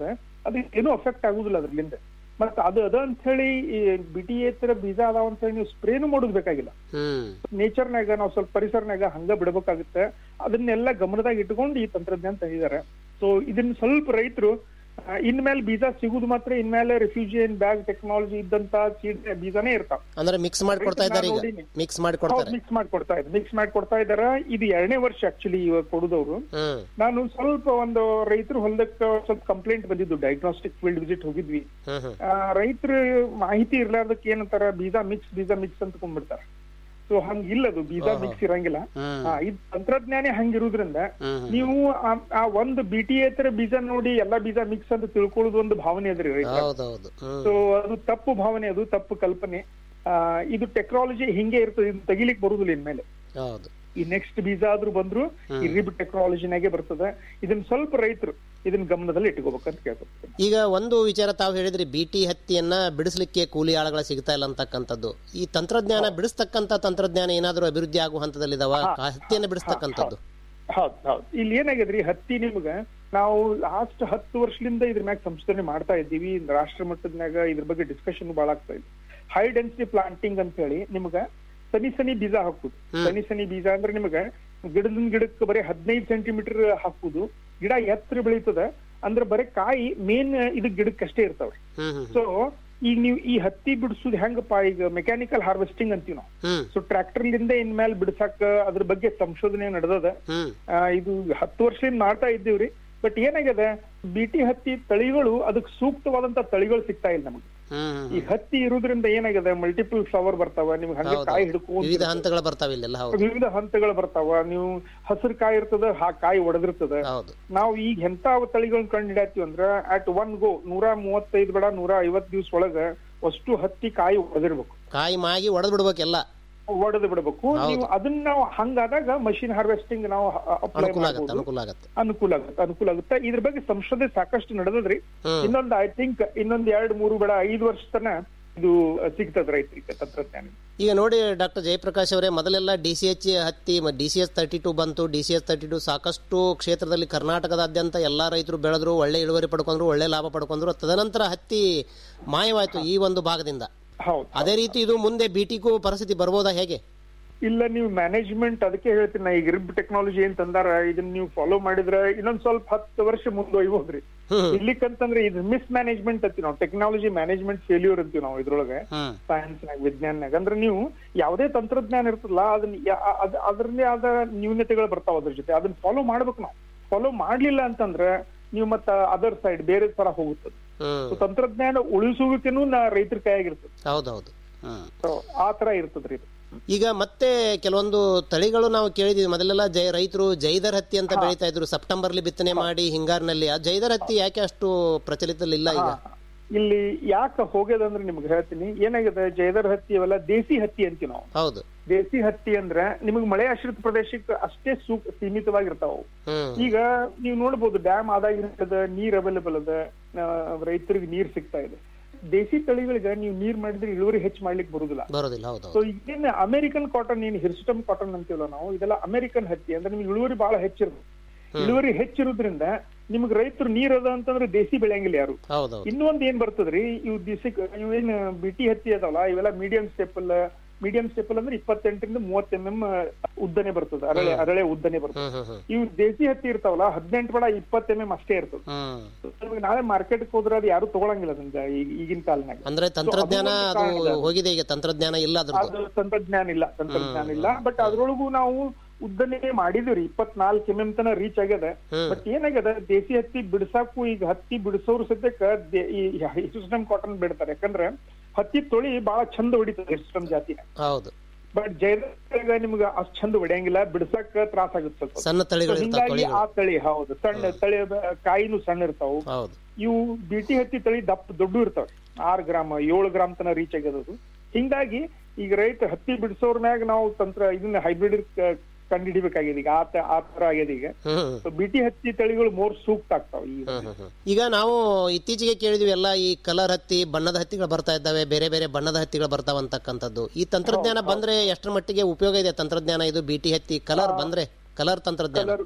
ಅದು ಏನೂ ಅಫೆಕ್ಟ್ ಆಗುದಿಲ್ಲ ಅದ್ರಲ್ಲಿಂದ ಮತ್ತ ಅದು ಅದ ಅಂತ ಹೇಳಿ ಈ ಬಿಟಿ ತರ ಬೀಜ ಅದಾವ ಅಂತ ಹೇಳಿ ನೀವು ಸ್ಪ್ರೇನು ಮಾಡೋದು ಬೇಕಾಗಿಲ್ಲ
ಹ್ಮ್
ನೇಚರ್ನಾಗ ನಾವು ಸ್ವಲ್ಪ ಪರಿಸರನಾಗ ಹಂಗ ಬಿಡಬೇಕಾಗುತ್ತೆ ಅದನ್ನೆಲ್ಲ ಗಮನದಾಗ ಇಟ್ಕೊಂಡು ಈ ತಂತ್ರಜ್ಞಾನ ತಂದಿದ್ದಾರೆ ಸೊ ಇದನ್ನ ಸ್ವಲ್ಪ ರೈತರು ಇನ್ಮೇಲೆ ಬೀಜ ಸಿಗುದು ಮಾತ್ರ ಇನ್ಮೇಲೆ ರಿಫ್ಯೂಜಿಯನ್ ಬ್ಯಾಗ್ ಟೆಕ್ನಾಲಜಿ ಇದ್ದಂತ ಸೀಡ್ ಬೀಜನೇ ಇರ್ತಾವ
ಅಂದ್ರೆ ಮಿಕ್ಸ್ ಮಾಡಿ ಕೊಡ್ತಾ ಇದ್ದಾರೆ ಈಗ ಮಿಕ್ಸ್ ಮಾಡಿ ಕೊಡ್ತಾರೆ
ಮಿಕ್ಸ್ ಮಾಡಿ ಕೊಡ್ತಾ ಇದ್ದಾರೆ ಮಿಕ್ಸ್ ಮಾಡಿ ಕೊಡ್ತಾ ಇದಾರೆ ಇದು ಎರಡನೇ ವರ್ಷ ಆಕ್ಚುಲಿ ಇವಾಗ ಕೊಡುದವ್ರು
ಹ್ಮ್
ನಾನು ಸ್ವಲ್ಪ ಒಂದು ರೈತರು ಹೊಲದಕ್ಕೆ ಸ್ವಲ್ಪ ಕಂಪ್ಲೇಂಟ್ ಬಂದಿದ್ದು ಡಯಾಗ್ನೋಸ್ಟಿಕ್ ಫೀಲ್ಡ್ ವಿಸಿಟ್ ಹೋಗಿದ್ವಿ
ಹ್ಮ್ ಹ್ಮ್
ರೈತರು ಮಾಹಿತಿ ಇರ್ಲಾರ್ದಕ್ಕೆ ಏನಂತಾರ ಬೀಜ ಮಿಕ್ಸ್ ಬೀಜ ಮಿಕ್ಸ್ ಅಂತ ಕೊಂಡ್ಬಿಡ್ತಾರ ಸೊ ಹಂಗಿಲ್ಲ ಅದು ಬೀಜ
ಓಹೋ.
ಮಿಕ್ಸ್ ಇರಂಗಿಲ್ಲ
ಹ್ಮ್.
ಆ, ಇದ್ ತಂತ್ರಜ್ಞಾನ ಹಂಗಿರುದ್ರಿಂದ
ಹ್ಮ್ ಹ್ಮ್.
ನೀವು ಆ- ಆ ಒಂದು ಬಿಟಿ ತರ ಬೀಜ ನೋಡಿ ಎಲ್ಲಾ ಬೀಜ ಮಿಕ್ಸ್ ಅಂತ ತಿಳ್ಕೊಳ್ಳೋದು ಒಂದು ಭಾವನೆ ಅದ್ರಿ ರೈತ
ಹೌದೌದು ಹ್ಮ್
ಸೊ ಅದು ತಪ್ಪು ಭಾವನೆ ಅದು ತಪ್ಪು ಕಲ್ಪನೆ ಆ, ಇದು ಟೆಕ್ನಾಲಜಿ ಹಿಂಗೆ ಇರ್ತದೆ ಇದು ತೆಗಿಲಿಕ್ ಬರುದಿಲ್ಲ ಇನ್ಮೇಲೆ
ಹೌದು
ಈ ನೆಕ್ಸ್ಟ್ ಬೀಜ ಆದ್ರೂ ಬಂದ್ರು ಈ ರಿಬ್ ಟೆಕ್ನಾಲಜಿನಾಗೆ ಬರ್ತದೆ ಇದನ್ನ ಸ್ವಲ್ಪ ರೈತರು ಇದನ್ನ ಗಮನದಲ್ಲಿ ಇಟ್ಕೋಬೇಕಂತ ಕೇಳ್ಕೊತೀನಿ
ಈಗ ಒಂದು ವಿಚಾರ ತಾವು ಹೇಳಿದ್ರಿ ಬಿಟಿ ಹತ್ತಿಯನ್ನ ಬಿಡಿಸ್ಲಿಕ್ಕೆ ಕೂಲಿ ಆಳುಗಳ ಸಿಗ್ತಾ ಇಲ್ಲ ಅಂತಕ್ಕಂಥದ್ದು ಈ ತಂತ್ರಜ್ಞಾನ ಬಿಡಿಸ್ತಕ್ಕಂಥ ತಂತ್ರಜ್ಞಾನ ಏನಾದರೂ ಅಭಿವೃದ್ಧಿ ಆಗುವ ಹಂತದಲ್ಲಿದಾವ ಆ ಹತ್ತಿಯನ್ನ ಬಿಡಿಸ್ತಕ್ಕಂಥದ್ದು
ಹೌದ್ ಹೌದ್ ಇಲ್ಲಿ ಏನಾಗ್ಯದ್ರಿ ಹತ್ತಿ ನಿಮ್ಗ ನಾವು ಲಾಸ್ಟ್ ಹತ್ತು ವರ್ಷದಿಂದ ಇದ್ರ ಮ್ಯಾಗ ಸಂಶೋಧನೆ ಮಾಡ್ತಾ ಇದ್ದೀವಿ ರಾಷ್ಟ್ರ ಮಟ್ಟದ್ನಾಗ ಇದ್ರ ಬಗ್ಗೆ ಡಿಸ್ಕಷನ್ ಬಹಳ ಆಗ್ತಾ ಇದೆ ಹೈ ಡೆನ್ಸಿಟಿ ಪ್ಲಾಂಟಿಂಗ್ ಅಂತ ಹೇಳಿ ನಿಮ್ಗ ಸನಿ ಸನಿ ಬೀಜ ಹಾಕುದು ಸನಿ ಸನಿ ಬೀಜ ಅಂದ್ರೆ ನಿಮ್ಗ ಗಿಡದಿಂದ ಗಿಡಕ್ಕೆ ಬರೀ ಹದಿನೈದು ಸೆಂಟಿಮೀಟರ್ ಹಾಕುದು ಗಿಡ ಎತ್ತರ ಬೆಳೀತದ ಅಂದ್ರೆ ಬರೀ ಕಾಯಿ ಮೇನ್ ಇದು ಗಿಡಕ್ಕೆ ಅಷ್ಟೇ ಇರ್ತಾವ್ರಿ
ಹ್ಮ್ ಹ್ಮ್
ಸೊ ಈಗ ನೀವು ಈ ಹತ್ತಿ ಬಿಡಿಸೋದು ಹೆಂಗಪ್ಪ ಈಗ ಮೆಕ್ಯಾನಿಕಲ್ ಹಾರ್ವೆಸ್ಟಿಂಗ್ ಅಂತೀವಿ ನಾವು
ಹ್ಮ್
ಸೊ ಟ್ರ್ಯಾಕ್ಟರ್ಲಿಂದ ಇನ್ಮೇಲೆ ಬಿಡ್ಸಾಕ ಅದ್ರ ಬಗ್ಗೆ ಸಂಶೋಧನೆ ನಡೆದದ
ಹ್ಮ್
ಆ, ಇದು ಹತ್ತು ವರ್ಷದಿಂದ ಮಾಡ್ತಾ ಇದ್ದೀವ್ರಿ ಬಟ್ ಏನಾಗ್ಯದ ಬಿಟಿ ಹತ್ತಿ ತಳಿಗಳು ಅದಕ್ಕೆ ಸೂಕ್ತವಾದಂತ ತಳಿಗಳು ಸಿಗ್ತಾ ಇಲ್ಲ ನಮಗೆ
ಹ್ಮ್
ಈ ಹತ್ತಿ ಇರುವುದ್ರಿಂದ ಏನಾಗ್ಯದ ಮಲ್ಟಿಪಲ್ ಫ್ಲವರ್ ಬರ್ತಾವ ನಿಮ್ಗೆ ಹಂಗೆ
ಹೌದು.
ಕಾಯಿ
ವಿವಿಧ
ಹಿಡ್ಕೊಂಡು
ಹಂತಗಳು ಬರ್ತಾವ ಇಲ್ಲೆಲ್ಲ ಹೌದು
ವಿವಿಧ ಹಂತಗಳು ಬರ್ತಾವ ನೀವು ಹಸಿರು ಕಾಯಿ ಇರ್ತದ ಆ ಕಾಯಿ ಒಡೆದಿರ್ತದ
ಹೌದು
ನಾವು ಈಗ ಎಂತ ತಳಿಗಳನ್ನ ಕಂಡು ಹಿಡಿಯತ್ತೀವಿ ಅಂದ್ರ ಅಟ್ ಒನ್ ಗೋ ನೂರ ಮೂವತ್ತೈದು ಬೇಡ ನೂರ ಐವತ್ ದಿವ್ಸ ಒಳಗ ಅಷ್ಟು ಹತ್ತಿ ಕಾಯಿ ಒಡೆದಿರ್ಬೇಕು
ಕಾಯಿ ಮಾಗಿ ಒಡೆದ್ ಬಿಡ್ಬೇಕೆಲ್ಲ
ಒಡೆದು ಬಿಡ್ಬೇಕು
ಹೌದು.
ನೀವು ಅದನ್ನ ನಾವು ಹಂಗಾದಾಗ ಮಷಿನ್ ಹಾರ್ವೆಸ್ಟಿಂಗ್ ನಾವು ಅಪ್ಲೈ
ಅನುಕೂಲ ಆಗತ್ತೆ
ಮಾಡಬಹುದು
ಅನುಕೂಲ ಆಗತ್ತೆ
ಅನುಕೂಲ ಆಗುತ್ತೆ ಅನುಕೂಲ ಆಗುತ್ತೆ ಇದ್ರ ಬಗ್ಗೆ ಸಂಶೋಧನೆ ಸಾಕಷ್ಟು ನಡೆದದ್ರಿ
ಹ್ಮ್.
ಇನ್ನೊಂದು ಐ ಥಿಂಕ್ ಇನ್ನೊಂದ್ ಎರಡ್ ಮೂರು ಬೇಡ ಐದು ವರ್ಷ ತನ ಇದು ಸಿಗ್ತದ ರೈತರಿಗೆ ತಂತ್ರಜ್ಞಾನ
ಈಗ ನೋಡಿ ಡಾಕ್ಟರ್ ಜಯಪ್ರಕಾಶ್ ಅವರೇ ಮೊದಲೆಲ್ಲ ಡಿ ಸಿ ಎಚ್ ಹತ್ತಿ D C S thirty two ಬಂತು D C S thirty two ಸಾಕಷ್ಟು ಕ್ಷೇತ್ರದಲ್ಲಿ ಕರ್ನಾಟಕದಾದ್ಯಂತ ಎಲ್ಲಾ ರೈತರು ಬೆಳೆದ್ರು ಒಳ್ಳೆ ಇಳುವರಿ ಪಡ್ಕೊಂಡ್ರು ಒಳ್ಳೆ ಲಾಭ ಪಡ್ಕೊಂಡ್ರು ತದನಂತರ ಹತ್ತಿ ಮಾಯವಾಯ್ತು ಈ ಒಂದು ಭಾಗದಿಂದ
ಹೌದು
ಅದೇ ರೀತಿ ಇದು ಮುಂದೆ ಬಿಟಿಗೂ ಪರಿಸ್ಥಿತಿ ಬರ್ಬೋದಾ ಹೇಗೆ
ಇಲ್ಲ ನೀವು ಮ್ಯಾನೇಜ್ಮೆಂಟ್ ಅದಕ್ಕೆ ಹೇಳ್ತೀನಿ ನಾ ಈಗ ರಿಬ್ ಟೆಕ್ನಾಲಜಿ ಏನ್ ತಂದಾರ ಇದನ್ನ ನೀವು ಫಾಲೋ ಮಾಡಿದ್ರೆ ಇನ್ನೊಂದ್ ಸ್ವಲ್ಪ ಹತ್ತು ವರ್ಷ ಮುಂದೊಯ್ಬೋದ್ರಿ
ಹ್ಮ್.
ಇರ್ಲಿಕ್ಕಂತಂದ್ರೆ ಇದು ಮಿಸ್ ಮ್ಯಾನೇಜ್ಮೆಂಟ್ ಅಂತೀವಿ ನಾವು ಟೆಕ್ನಾಲಜಿ ಮ್ಯಾನೇಜ್ಮೆಂಟ್ ಫೇಲ್ಯೂರ್ ಅಂತೀವಿ ನಾವು ಇದ್ರೊಳಗೆ
ಹ್ಮ್
ಸೈನ್ಸ್ ನಾಗ ವಿಜ್ಞಾನನಾಗ ಅಂದ್ರೆ ನೀವು ಯಾವುದೇ ತಂತ್ರಜ್ಞಾನ ಇರ್ತದಲ್ಲ ಅದನ್ನ ಯಾ- ಅದ್- ಅದರಲ್ಲೇ ಆದ ನ್ಯೂನತೆಗಳು ಬರ್ತಾವ ಅದ್ರ ಜೊತೆ ಅದನ್ನ ಫಾಲೋ ಮಾಡ್ಬೇಕು ನಾವು ಫಾಲೋ ಮಾಡ್ಲಿಲ್ಲ ಅಂತಂದ್ರೆ ನೀವು ಮತ್ತ ಅದರ್ ಸೈಡ್ ಬೇರೆ ತರ ಹೋಗುತ್ತದೆ
ಹ್ಮ್
So, ತಂತ್ರಜ್ಞಾನ ಉಳಿಸುವಿಕೆನೂ ನಾ ರೈತರ ಕೈಯಾಗಿರ್ತದೆ
ಹೌದೌದು ಹ್ಮ್
So, ಆ ತರ ಇರ್ತದ್ರಿ ಇದು
ಈಗ ಮತ್ತೆ ಕೆಲವೊಂದು ತಳಿಗಳು ನಾವು ಕೇಳಿದ್ವಿ ಮೊದಲೆಲ್ಲ ಜೈ ರೈತರು ಜೈದರ್ ಹತ್ತಿ ಅಂತ ಬೆಳೀತಾ ಇದ್ರು ಸೆಪ್ಟೆಂಬರ್ಲಿ ಬಿತ್ತನೆ ಮಾಡಿ ಹಿಂಗಾರಿನಲ್ಲಿ ಆ ಜೈದರ್ ಹತ್ತಿ ಯಾಕೆ ಅಷ್ಟು ಪ್ರಚಲಿತದಲ್ಲಿ ಇಲ್ಲ ಈಗ
ಇಲ್ಲಿ ಯಾಕೆ ಹೋಗ್ಯದಂದ್ರೆ ನಿಮ್ಗೆ ಹೇಳ್ತೀನಿ ಏನಾಗಿದೆ ಜಯದರ್ ಹತ್ತಿ ಅವೆಲ್ಲ ದೇಸಿ ಹತ್ತಿ ಅಂತೀವಿ ನಾವು
ಹೌದು
ದೇಸಿ ಹತ್ತಿ ಅಂದ್ರೆ ನಿಮಗೆ ಮಳೆ ಆಶ್ರಿತ ಪ್ರದೇಶಕ್ಕೆ ಅಷ್ಟೇ ಸೂಕ್ ಸೀಮಿತವಾಗಿರ್ತಾವ ಅವು.
ಹ್ಮ್
ಈಗ ನೀವು ನೋಡ್ಬೋದು ಡ್ಯಾಮ್ ಆದಾಗ ಇರ್ತದ ನೀರ್ ಅವೈಲೇಬಲ್ ಅದ ರೈತರಿಗೆ ನೀರ್ ಸಿಗ್ತಾ ಇದೆ ದೇಸಿ ತಳಿಗಳಿಗೆ ನೀವು ನೀರ್ ಮಾಡಿದ್ರೆ ಇಳುವರಿ ಹೆಚ್ಚು ಮಾಡ್ಲಿಕ್ಕೆ ಬರುದಿಲ್ಲ
ಬರೋದಿಲ್ಲ ಹೌದು
ಸೊ ಈಗೇನ್ ಅಮೆರಿಕನ್ ಕಾಟನ್ ಏನ್ ಹಿರ್ಸ್ಟಮ್ ಕಾಟನ್ ಅಂತೀವಲ್ಲ ನಾವು ಇದೆಲ್ಲ ಅಮೆರಿಕನ್ ಹತ್ತಿ ಅಂದ್ರೆ ನಿಮ್ಗೆ ಇಳುವರಿ ಬಹಳ ಹೆಚ್ಚಿರುತ್ತೆ ಇಳುವರಿ ಹೆಚ್ಚಿರೋದ್ರಿಂದ ನಿಮ್ಗೆ ರೈತರು ನೀರ್ ಅದ ಅಂತಂದ್ರೆ ದೇಸಿ ಬೆಳೆಯಂಗಿಲ್ಲ ಯಾರು
ಹೌದೌದು
ಇನ್ನೊಂದ್ ಏನ್ ಬರ್ತದ್ರಿ ಇವು ದಿಸಿಕ್ ಇವೇನ್ ಬಿಟಿ ಹತ್ತಿ ಅದಾವಲ್ಲ ಇವೆಲ್ಲ ಮೀಡಿಯಂ ಸ್ಟೆಪಲ್ ಮೀಡಿಯಂ ಸ್ಟೆಪಲ್ ಅಂದ್ರೆ ಇಪ್ಪತ್ತೆಂಟರಿಂದ ಮೂವತ್ ಎಂ ಎಂ ಉದ್ದನೆ ಬರ್ತದೆ ಅರಳೆ ಅರಳೆ ಉದ್ದನೆ ಬರ್ತದೆ
ಹ್ಮ್ ಹ್ಮ್ ಹ್ಮ್
ಇವು ದೇಸಿ ಹತ್ತಿ ಇರ್ತಾವಲ್ಲ ಹದಿನೆಂಟು ಬೇಡ ಇಪ್ಪತ್ ಎಂ ಎಂ ಅಷ್ಟೇ ಇರ್ತದೆ
ಹ್ಮ್
ನಮ್ಗೆ ನಾಳೆ ಮಾರ್ಕೆಟ್ ಹೋದ್ರೆ ಅದು ಯಾರು ತಗೊಳಂಗಿಲ್ಲ ಅದನ್ನ ಈಗ- ಈಗಿನ ಕಾಲನಾಗ
ಅಂದ್ರೆ ತಂತ್ರಜ್ಞಾನ
ಅದು
ಅದು
ಒಂದು ಕಾರಣ ಇದೆ.
ಹೋಗಿದೆ ಈಗ ತಂತ್ರಜ್ಞಾನ ಇಲ್ಲ ಅದ್ರದ್ದು
ಅದು ತಂತ್ರಜ್ಞಾನ ಇಲ್ಲ ತಂತ್ರಜ್ಞಾನ ಇಲ್ಲ ಬಟ್ ಅದ್ರೊಳಗೂ ನಾವು ಉದ್ದನೆ ಮಾಡಿದಿವ್ರಿ ಇಪ್ಪತ್ನಾಲ್ಕು ಎಂ ಎಂ ತನ ರೀಚ್ ಆಗ್ಯದ
ಹ್ಮ್.
ಬಟ್ ಏನಾಗ್ಯದ ದೇಸಿ ಹತ್ತಿ ಬಿಡ್ಸಾಕು ಈಗ ಹತ್ತಿ ಬಿಡಿಸೋರು ಸದ್ಯಕ್ಕ ದೇ- ಈ ಹಿಸ್ಟಮ್ ಕಾಟನ್ ಬಿಡ್ತಾರೆ ಯಾಕಂದ್ರೆ ಹತ್ತಿ ತೊಳಿ ಬಹಳ ಚಂದ ಹೊಡಿತದೆ ಹಿಸ್ಟಮ್ ಜಾತಿ
ಹೌದು
ಬಟ್ ಜೈದಾಗ ನಿಮ್ಗೆ ಅಷ್ಟ್ ಚಂದ ಹೊಡಿಯಂಗಿಲ್ಲ ಬಿಡ್ಸಕ್ ತ್ರಾಸ ಆಗುತ್ತೆ ಸ್ವಲ್ಪ
ಸಣ್ಣ ತಳಿಗಳು
So
ಇರ್ತಾವ
ಹಿಂಗಾಗಿ ಆ
ತಳಿಗಳು
ತಳಿ ಹೌದು ಸಣ್ಣ ತಳಿ ಕಾಯಿನೂ ಸಣ್ಣ ಇರ್ತಾವು
ಹೌದು
ಇವು ಬಿಟಿ ಹತ್ತಿ ತಳಿ ದಪ್ಪ ದೊಡ್ಡ ಇರ್ತಾವೆ ಆರ್ ಗ್ರಾಮ್ ಏಳು ಗ್ರಾಮ್ ತನ ರೀಚ್ ಆಗ್ಯದದು ಹಿಂಗಾಗಿ ಈಗ ರೈತ ಹತ್ತಿ ಬಿಡಿಸೋರ್ ಮ್ಯಾಗ ನಾವು ತಂತ್ರ ಇದನ್ನ ಹೈಬ್ರಿಡ್ ಕಂಡುಹಿಡಿಬೇಕಾಗಿದೆ ಈಗ ಆ ತ- ಆ ತರ ಆಗ್ಯದ ಈಗ
ಹ್ಮ್
ಬಿಟಿ ಹತ್ತಿ ತಳಿಗಳು ಮೋರ್ ಸೂಕ್ತ ಆಗ್ತಾವ ಈಗ
ಹ್ಮ್, ಹ್ಮ್, ಹ್ಮ್. ಈಗ ನಾವು ಇತ್ತೀಚೆಗೆ ಕೇಳಿದ್ವಿ ಎಲ್ಲ ಈ ಕಲರ್ ಹತ್ತಿ ಬಣ್ಣದ ಹತ್ತಿಗಳು ಬರ್ತಾ ಇದ್ದಾವೆ ಬೇರೆ ಬೇರೆ ಬಣ್ಣದ ಹತ್ತಿಗಳು ಬರ್ತಾವ ಅಂತಕ್ಕಂಥದ್ದು ಈ ತಂತ್ರಜ್ಞಾನ ಬಂದ್ರೆ ಎಷ್ಟರ ಮಟ್ಟಿಗೆ ಉಪಯೋಗ ಇದೆ ತಂತ್ರಜ್ಞಾನ ಇದು ಬಿಟಿ ಹತ್ತಿ ಕಲರ್ ಬಂದ್ರೆ ಕಲರ್ ತಂತ್ರಜ್ಞಾನ
ಕಲರ್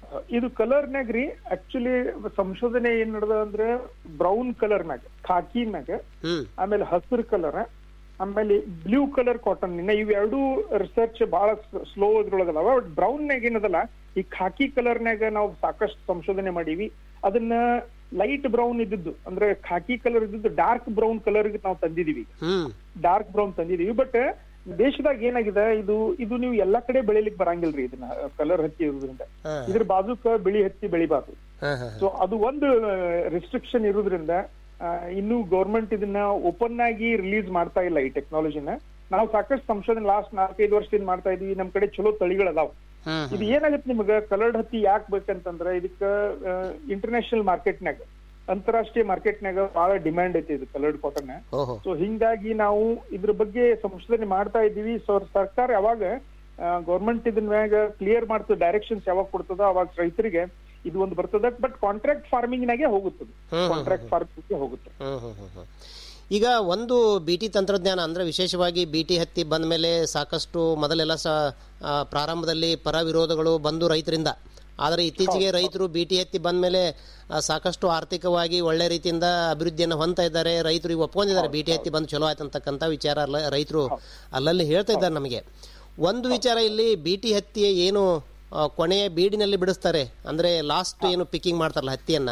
ಇದು ಕಲರ್ನಾಗ ರೀ ಆಕ್ಚುಲಿ ಸಂಶೋಧನೆ ಏನ್ ನಡೆದ ಅಂದ್ರೆ ಬ್ರೌನ್ ಕಲರ್ನಾಗ ಖಾಕಿನಾಗ
ಹ್ಮ್
ಆಮೇಲೆ ಹಸಿರು ಕಲರ್ ಆಮೇಲೆ ಬ್ಲೂ ಕಲರ್ ಕಾಟನ್ ಇನ್ನ ಇವೆರಡು ರಿಸರ್ಚ್ ಬಹಳ ಸ್ಲೋ ಇದ್ರೊಳಗದಾವ ಬಟ್ ಬ್ರೌನ್ ನಾಗ ಏನದಲ್ಲ ಈ ಖಾಕಿ ಕಲರ್ನಾಗ ನಾವು ಸಾಕಷ್ಟು ಸಂಶೋಧನೆ ಮಾಡೀವಿ ಅದನ್ನ ಲೈಟ್ ಬ್ರೌನ್ ಇದ್ದದ್ದು ಅಂದ್ರೆ ಖಾಕಿ ಕಲರ್ ಇದ್ದದ್ದು ಡಾರ್ಕ್ ಬ್ರೌನ್ ಕಲರ್ ನಾವು ತಂದಿದೀವಿ
ಹ್ಮ್
ಡಾರ್ಕ್ ಬ್ರೌನ್ ತಂದಿದೀವಿ ಬಟ್ ದೇಶದಾಗ ಏನಾಗಿದೆ ಇದು ಇದು ನೀವು ಎಲ್ಲಾ ಕಡೆ ಬೆಳಿಲಿಕ್ಕೆ ಬರಂಗಿಲ್ರಿ ಇದನ್ನ ಕಲರ್ ಹತ್ತಿ ಇರೋದ್ರಿಂದ
ಹಾ.
ಇದ್ರ ಬಾಜುಕ ಬಿಳಿ ಹತ್ತಿ ಬೆಳಿಬಾರ್ದು
ಹಾ, ಹಾ,
ಸೊ ಅದು ಒಂದು ರಿಸ್ಟ್ರಿಕ್ಷನ್ ಇರೋದ್ರಿಂದ ಆ, ಇನ್ನು ಗೌರ್ಮೆಂಟ್ ಇದನ್ನ ಓಪನ್ ಆಗಿ ರಿಲೀಸ್ ಮಾಡ್ತಾ ಇಲ್ಲ ಈ ಟೆಕ್ನಾಲಜಿನ ನಾವು ಸಾಕಷ್ಟು ಸಂಶೋಧನೆ ಲಾಸ್ಟ್ ನಾಲ್ಕೈದು ವರ್ಷದಿಂದ ಮಾಡ್ತಾ ಇದೀವಿ ನಮ್ ಕಡೆ ಚಲೋ ತಳಿಗಳದಾವ್
ಹ್ಮ್
ಇದು ಏನಾಗುತ್ತೆ ನಿಮ್ಗ ಕಲರ್ಡ್ ಹತ್ತಿ ಯಾಕೆ ಬೇಕಂತಂದ್ರ ಇದಕ್ಕ ಇಂಟರ್ನ್ಯಾಷನಲ್ ಮಾರ್ಕೆಟ್ನಾಗ ಅಂತಾರಾಷ್ಟ್ರೀಯ ಮಾರ್ಕೆಟ್ನಾಗ ಬಹಳ ಡಿಮ್ಯಾಂಡ್ ಐತಿ ಇದು ಕಲರ್ಡ್ ಕಾಟನ್
ಓಹೋ
ಸೊ ಹಿಂಗಾಗಿ ನಾವು ಇದ್ರ ಬಗ್ಗೆ ಸಂಶೋಧನೆ ಮಾಡ್ತಾ ಇದ್ದೀವಿ ಸೊ ಸರ್ಕಾರ ಯಾವಾಗ ಗೌರ್ಮೆಂಟ್ ಇದನ್ ಮ್ಯಾಗ ಕ್ಲಿಯರ್ ಮಾಡ್ತದೆ ಡೈರೆಕ್ಷನ್ಸ್ ಯಾವಾಗ ಕೊಡ್ತದ ಅವಾಗ ರೈತರಿಗೆ ಇದು ಒಂದು ಬರ್ತದ ಬಟ್ ಕಾಂಟ್ರಾಕ್ಟ್ ಫಾರ್ಮಿಂಗ್ ನಾಗೆ ಹೋಗುತ್ತದೆ
ಹ್ಮ್, ಹ್ಮ್,
ಕಾಂಟ್ರಾಕ್ಟ್ ಫಾರ್ಮಿಂಗ್ ಹೋಗುತ್ತೆ
ಹ್ಮ್ ಹ್ಮ್ ಹ್ಮ್ ಹ್ಮ್. ಈಗ ಒಂದು ಬಿ ಟಿ ತಂತ್ರಜ್ಞಾನ ಅಂದ್ರೆ ವಿಶೇಷವಾಗಿ ಬಿ ಟಿ ಹತ್ತಿ ಬಂದ ಮೇಲೆ ಸಾಕಷ್ಟು ಮೊದಲೆಲ್ಲ ಸ ಆ, ಪ್ರಾರಂಭದಲ್ಲಿ ಪರ ವಿರೋಧಗಳು ಬಂದು ರೈತರಿಂದ ಆದರೆ ಇತ್ತೀಚೆಗೆ ರೈತರು ಬಿ ಟಿ ಹತ್ತಿ ಬಂದ ಮೇಲೆ ಸಾಕಷ್ಟು ಆರ್ಥಿಕವಾಗಿ ಒಳ್ಳೆ ರೀತಿಯಿಂದ ಅಭಿವೃದ್ಧಿಯನ್ನು ಹೊಂದ್ತಾ ಇದ್ದಾರೆ ರೈತರು ಈಗ ಒಪ್ಕೊಂಡಿದ್ದಾರೆ ಬಿ ಟಿ ಹತ್ತಿ ಬಂದು ಚಲೋ ಆಯ್ತು ಅಂತಕ್ಕಂಥ ವಿಚಾರ ಅಲ್ಲ ರೈತರು ಅಲ್ಲಲ್ಲಿ ಹೇಳ್ತಾ ಇದ್ದಾರೆ ನಮಗೆ ಒಂದು ವಿಚಾರ ಇಲ್ಲಿ ಬಿ ಟಿ ಹತ್ತಿ ಏನು ಆ, ಕೊನೆಯ ಬೀಡಿನಲ್ಲಿ ಬಿಡಿಸ್ತಾರೆ ಅಂದ್ರೆ ಲಾಸ್ಟ್ ಏನು ಪಿಕ್ಕಿಂಗ್ ಮಾಡ್ತಾರಲ್ಲ ಹತ್ತಿಯನ್ನ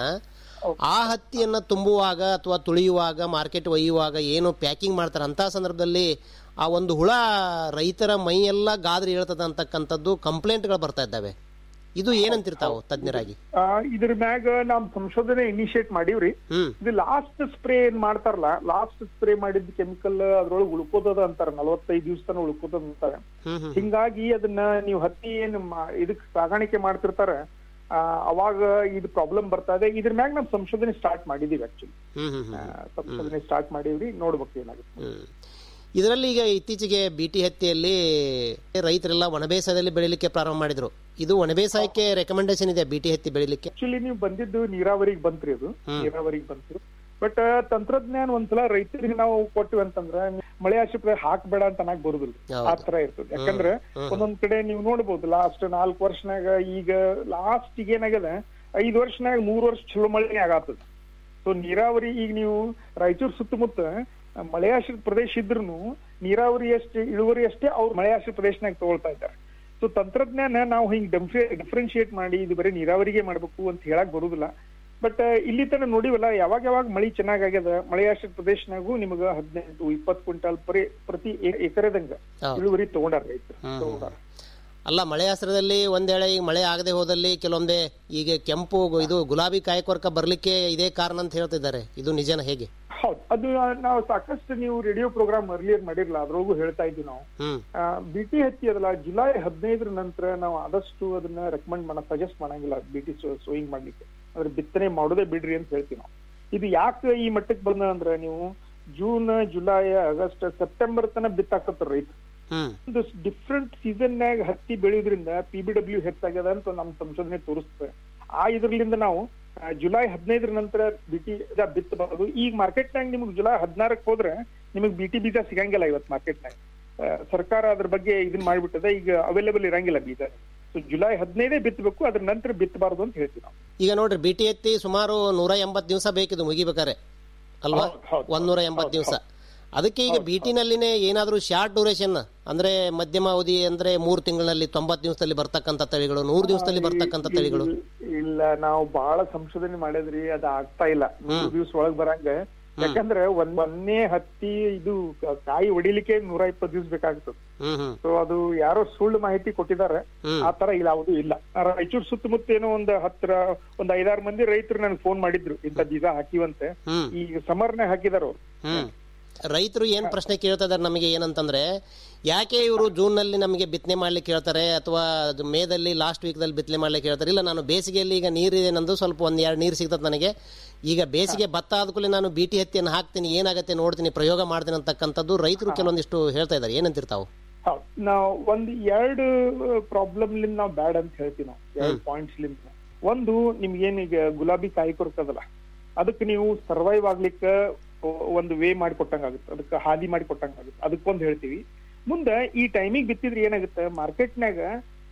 ಆ ಹತ್ತಿಯನ್ನ ತುಂಬುವಾಗ ಅಥವಾ ತುಳಿಯುವಾಗ ಮಾರ್ಕೆಟ್ ಒಯ್ಯುವಾಗ ಏನು ಪ್ಯಾಕಿಂಗ್ ಮಾಡ್ತಾರೆ ಅಂತ ಸಂದರ್ಭದಲ್ಲಿ ಆ ಒಂದು ಹುಳ ರೈತರ ಮೈಯೆಲ್ಲ ಗಾದ್ರಿ ಹೇಳ್ತದ ಅಂತಕ್ಕಂಥದ್ದು ಕಂಪ್ಲೇಂಟ್ಗಳು ಬರ್ತಾ ಇದ್ದಾವೆ ಇದು ಏನಂತಿರ್ತಾವು ತಜ್ಞರಾಗಿ
ಆ, ಇದ್ರ ಮ್ಯಾಗ ನಾವ್ ಸಂಶೋಧನೆ ಇನಿಶಿಯೇಟ್ ಮಾಡೀವ್ರಿ
ಹ್ಮ್
ಇದು ಲಾಸ್ಟ್ ಸ್ಪ್ರೇ ಏನ್ ಮಾಡ್ತಾರಲ್ಲ ಲಾಸ್ಟ್ ಸ್ಪ್ರೇ ಮಾಡಿದ ಕೆಮಿಕಲ್ ಅದ್ರೊಳಗೆ ಉಳ್ಕೋತದ ಅಂತಾರ ನಲವತ್ತೈದು ದಿವಸ ತನ ಉಳ್ಕೋತದ ಅಂತಾರೆ
ಹ್ಮ್ ಹ್ಮ್
ಹಿಂಗಾಗಿ ಅದನ್ನ ನೀವು ಹತ್ತಿ ಏನ್ ಮಾ- ಇದಕ್ ಸಾಗಾಣಿಕೆ ಮಾಡ್ತಿರ್ತಾರ ಆ, ಅವಾಗ ಇದು ಪ್ರಾಬ್ಲಮ್ ಬರ್ತಾ ಇದೆ ಇದ್ರ ಮ್ಯಾಗ ನಾವ್ ಸಂಶೋಧನೆ ಸ್ಟಾರ್ಟ್ ಮಾಡಿದೀವಿ ಆಕ್ಚುಲಿ
ಹ್ಮ್ ಹ್ಮ್ ಹ್ಮ್
ಸಂಶೋಧನೆ ಸ್ಟಾರ್ಟ್ ಮಾಡೀವ್ರಿ ನೋಡ್ಬೇಕು ಏನಾಗುತ್ತೆ
ಹ್ಮ್. ಇದರಲ್ಲಿ ಈಗ ಇತ್ತೀಚೆಗೆ ಬಿ ಟಿ ಹತ್ತಿಯಲ್ಲಿ ರೈತರೆಲ್ಲ ಒಣಬೇಸಾಯದಲ್ಲಿ ಬೆಳಿಲಿಕ್ಕೆ ಪ್ರಾರಂಭ ಮಾಡಿದ್ರು ಇದು ಒಣಬೇಸಾಯಕ್ಕೆ ರೆಕಮೆಂಡೇಶನ್ ಇದೆ ಬಿ ಟಿ ಹತ್ತಿ ಬೆಳಿಲಿಕ್ಕೆ
ಆಕ್ಚುಲಿ ನೀವು ಬಂದಿದ್ದು ನೀರಾವರಿಗೆ ಬಂತ್ರಿ ಅದು ನೀರಾವರಿಗೆ ಬಂತು ಬಟ್ ತಂತ್ರಜ್ಞಾನ ಒಂದ್ಸಲ ರೈತರಿಗೆ ನಾವು ಕೊಟ್ಟಿವಿ ಅಂತಂದ್ರ ಮಳೆ ಆಶ್ರಿತ ಹಾಕ್ಬೇಡ ಅಂತ ಅನ್ನಕ್ ಬರುದಿಲ್ಲ
ಹೌದು.
ಆ ತರ ಇರ್ತದೆ ಯಾಕಂದ್ರೆ ಒಂದೊಂದ್ ಕಡೆ ನೀವು ನೋಡ್ಬೋದು ಲಾಸ್ಟ್ ನಾಲ್ಕು ವರ್ಷನಾಗ ಈಗ ಲಾಸ್ಟ್ ಈಗ ಏನಾಗ್ಯದ ಐದ್ ವರ್ಷನಾಗ ಮೂರ್ ವರ್ಷ ಚಲೋ ಮಳೆ ಆಗತ್ತದ ಸೊ ನೀರಾವರಿ ಈಗ ನೀವು ರಾಯಚೂರು ಸುತ್ತಮುತ್ತ ಮಳೆ ಆಶ್ರಿತ ಪ್ರದೇಶ ಇದ್ರೂ ನೀರಾವರಿ ಅಷ್ಟೇ ಇಳುವರಿ ಅಷ್ಟೇ ಅವ್ರು ಮಳೆ ಆಶ್ರಿತ ಪ್ರದೇಶನಾಗ ತಗೊಳ್ತಾ ಇದ್ದಾರೆ ಸೊ ತಂತ್ರಜ್ಞಾನ ನಾವು ಹಿಂಗ್ ಡಿಫ್ರೆನ್ಶಿಯೇಟ್ ಮಾಡಿ ಇದು ಬರೀ ನೀರಾವರಿಗೆ ಮಾಡ್ಬೇಕು ಅಂತ ಹೇಳಕ್ ಬರುದಿಲ್ಲ ಬಟ್ ಇಲ್ಲಿ ತನಕ ನೋಡಿವಲ್ಲ ಯಾವಾಗ ಯಾವಾಗ ಮಳಿ ಚೆನ್ನಾಗ್ಯಾಗ್ಯದ ಮಳೆ ಆಶ್ರಿತ ಪ್ರದೇಶನಾಗೂ ನಿಮಗ ಹದಿನೆಂಟು ಇಪ್ಪತ್ತು ಕ್ವಿಂಟಾಲ್ ಪರಿ ಪ್ರತಿ ಎ- ಎಕರೆದಂಗ
ಹೌದು.
ಇಳುವರಿ ತಗೊಂಡಾರ ರೈತರು
ಹ್ಮ್.
ತಗೊಂಡಾರ
ಅಲ್ಲ ಮಳೆ ಆಶ್ರಯದಲ್ಲಿ ಒಂದೇಳೆ ಈಗ ಮಳೆ ಆಗದೆ ಹೋದಲ್ಲಿ ಕೆಲವೊಂದೇ ಈಗ ಕೆಂಪು ಗು- ಇದು ಗುಲಾಬಿ ಕಾಯಕೊರಕ ಬರ್ಲಿಕ್ಕೆ ಇದೇ ಕಾರಣ ಅಂತ ಹೇಳ್ತಿದ್ದಾರೆ ಇದು ನಿಜನ ಹೇಗೆ
ಹೌದು ಅದು ನಾವು ಸಾಕಷ್ಟು ನೀವು ರೇಡಿಯೋ ಪ್ರೋಗ್ರಾಮ್ ಅರ್ಲಿಯರ್ ಮಾಡಿರ್ಲ ಅದ್ರೊಳಗೂ ಹೇಳ್ತಾ ಇದ್ವಿ ನಾವು
ಹ್ಮ್
ಬಿ ಟಿ ಹತ್ತಿ ಅದಲ್ಲ ಜುಲೈ ಹದಿನೈದರ ನಂತರ ನಾವು ಆದಷ್ಟು ಅದನ್ನ ರೆಕಮೆಂಡ್ ಮಾಡ ಸಜೆಸ್ಟ್ ಮಾಡಂಗಿಲ್ಲ ಬಿ ಟಿ ಸೋಯಿಂಗ್ ಮಾಡ್ಲಿಕ್ಕೆ ಅದ್ರ ಬಿತ್ತನೆ ಮಾಡೋದೇ ಬಿಡ್ರಿ ಅಂತ ಹೇಳ್ತೀವಿ ನಾವು ಇದು ಯಾಕೆ ಈ ಮಟ್ಟಕ್ಕೆ ಬಂದ ಅಂದ್ರೆ ನೀವು ಜೂನ್ ಜುಲೈ ಆಗಸ್ಟ್ ಸೆಪ್ಟೆಂಬರ್ ತನಕ ಬಿತ್ತಾಕತ್ತಾರ ರೈತ
ಹ್ಮ್
ಒಂದು ಡಿಫ್ರೆಂಟ್ ಸೀಸನ್ನಾಗ ಹತ್ತಿ ಬೆಳೆಯೋದ್ರಿಂದ ಪಿ ಬಿ ಡಬ್ಲ್ಯೂ ಹೆಚ್ಚಾಗ್ಯದ ಅಂತ ನಮ್ಮ ಸಂಶೋಧನೆ ತೋರಿಸ್ತದೆ ಆ ಇದ್ರಲಿಂದ ನಾವು ಆ, ಜುಲೈ ಹದಿನೈದರ ನಂತರ ಬಿಟಿ ಬಿತ್ತಬಹುದು ಈಗ ಮಾರ್ಕೆಟ್ನಾಗ ನಿಮ್ಗೆ ಜುಲೈ ಹದಿನಾರಕ್ಕೆ ಹೋದ್ರೆ ನಿಮಗೆ ಬಿಟಿ ಬೀಜ ಸಿಗಂಗಿಲ್ಲ ಇವತ್ತು ಮಾರ್ಕೆಟ್ನಾಗ ಸರ್ಕಾರ ಅದ್ರ ಬಗ್ಗೆ ಇದನ್ನ ಮಾಡ್ಬಿಟ್ಟದೆ ಈಗ ಅವೈಲೇಬಲ್ ಇರಂಗಿಲ್ಲ ಬೀಜ ಸೊ ಜುಲೈ ಹದಿನೈದೇ ಬಿತ್ತಬೇಕು ಅದ್ರ ನಂತರ ಬಿತ್ತಬಾರ್ದು ಅಂತ ಹೇಳ್ತೀವಿ ನಾವು
ಈಗ ನೋಡ್ರಿ ಬಿ ಟಿ ಎತ್ತಿ ಸುಮಾರು ನೂರ ಎಂಬತ್ತು ದಿವಸ ಬೇಕಿದು ಮುಗಿಬೇಕಾರೆ ಅಲ್ವಾ
ಹೌದು, ಹೌದು,
ಒಂದೂರ ಎಂಬತ್ತು ದಿವಸ ಅದಕ್ಕೆ ಈಗ ಬಿ ಟಿನಲ್ಲಿನೇ ಏನಾದರೂ ಶಾರ್ಟ್ ಡ್ಯೂರೇಷನ್ ಅಂದ್ರೆ ಮಧ್ಯಮ ಅವಧಿ ಅಂದ್ರೆ ಮೂರು ತಿಂಗಳಲ್ಲಿ ತೊಂಬತ್ತು ದಿವಸದಲ್ಲಿ ಬರ್ತಕ್ಕಂಥ ತಳಿಗಳು ನೂರು ದಿವಸದಲ್ಲಿ ಬರ್ತಕ್ಕಂಥ ತಳಿಗಳು
ಇಲ್ಲ ನಾವು ಬಹಳ ಸಂಶೋಧನೆ ಮಾಡಿದ್ರಿ ಅದ ಆಗ್ತಾ ಇಲ್ಲ ಮೂರು ದಿವ್ಸ ಒಳಗ್ ಬರಂಗ ಯಾಕಂದ್ರೆ ಒಂದ್ ಒಂದೇ ಹತ್ತಿ ಇದು ಕ- ಕಾಯಿ ಹೊಡಿಲಿಕ್ಕೆ ನೂರ ಇಪ್ಪತ್ತು ದಿವ್ಸ ಬೇಕಾಗ್ತದೆ
ಹ್ಮ್ ಹ್ಮ್
ಸೊ ಅದು ಯಾರೋ ಸುಳ್ಳು ಮಾಹಿತಿ ಕೊಟ್ಟಿದ್ದಾರೆ
ಹ್ಮ್.
ಆ ತರ ಇಲ್ಲ ಯಾವುದು ಇಲ್ಲ ರಾಯಚೂರು ಸುತ್ತಮುತ್ತ ಏನೋ ಒಂದ್ ಹತ್ರ ಒಂದ್ ಐದಾರು ಮಂದಿ ರೈತರು ನನಗೆ ಫೋನ್ ಮಾಡಿದ್ರು ಇಂಥ ಬೀಜ ಹಾಕಿವಂತೆ
ಹ್ಮ್
ಈಗ ಸಮರ್ನೆ ಹಾಕಿದಾರ ಅವ್ರು
ಹ್ಮ್ ರೈತರು ಏನ್ ಪ್ರಶ್ನೆ ಕೇಳ್ತಾ ಇದಾರೆ ನಮಗೆ ಏನಂತಂದ್ರೆ ಯಾಕೆ ಇವರು ಜೂನ್ನಲ್ಲಿ ನಮಗೆ ಬಿತ್ತನೆ ಮಾಡ್ಲಿಕ್ಕೆ ಹೇಳ್ತಾರೆ ಅಥವಾ ಅದು ಮೇದಲ್ಲಿ ಲಾಸ್ಟ್ ವೀಕ್ದಲ್ಲಿ ಬಿತ್ತನೆ ಮಾಡ್ಲಿಕ್ಕೆ ಹೇಳ್ತಾರೆ ಇಲ್ಲ ನಾನು ಬೇಸಿಗೆಯಲ್ಲಿ ಈಗ ನೀರಿದೆ ನಂದು ಸ್ವಲ್ಪ ಒಂದ್ ಎರಡು ನೀರು ಸಿಗ್ತದೆ ನನಗೆ ಈಗ ಬೇಸಿಗೆ ಭತ್ತ ಆದ್ಕೂಲೆ ನಾನು ಬಿಟಿ ಹತ್ತಿಯನ್ನು ಹಾಕ್ತೀನಿ ಏನಾಗತ್ತೆ ನೋಡ್ತೀನಿ ಪ್ರಯೋಗ ಮಾಡ್ತೀನಿ ಅಂತಕ್ಕಂಥದ್ದು ರೈತರು ಕೆಲವೊಂದಿಷ್ಟು ಹೇಳ್ತಾ ಇದ್ದಾರೆ ಏನಂತಿರ್ತಾವು
ಹೌದು ನಾವು ಒಂದ್ ಎರಡು ಪ್ರಾಬ್ಲಮ್ ಲಿಂದ ನಾವು ಬ್ಯಾಡ್ ಅಂತ ಹೇಳ್ತೀವಿ ನಾವು ಎರಡು ಪಾಯಿಂಟ್ಸ್ ಲಿಂದ ಒಂದು ನಿಮ್ಗೇನೀಗ ಗುಲಾಬಿ ಕಾಯಿ ಕೊರಕದಲ್ಲ ಅದಕ್ಕೆ ನೀವು ಸರ್ವೈವ್ ಆಗ್ಲಿಕ್ಕೆ ಒಂದು ವೇ ಮಾಡಿಕೊಟ್ಟಂಗಾಗುತ್ತೆ ಅದಕ್ಕೆ ಹಾದಿ ಮಾಡಿಕೊಟ್ಟಂಗಾಗುತ್ತೆ ಅದಕ್ಕೊಂದು ಹೇಳ್ತೀವಿ ಮುಂದೆ ಈ ಟೈಮಿಗೆ ಬಿತ್ತಿದ್ರೆ ಏನಾಗುತ್ತೆ ಮಾರ್ಕೆಟ್ನಾಗ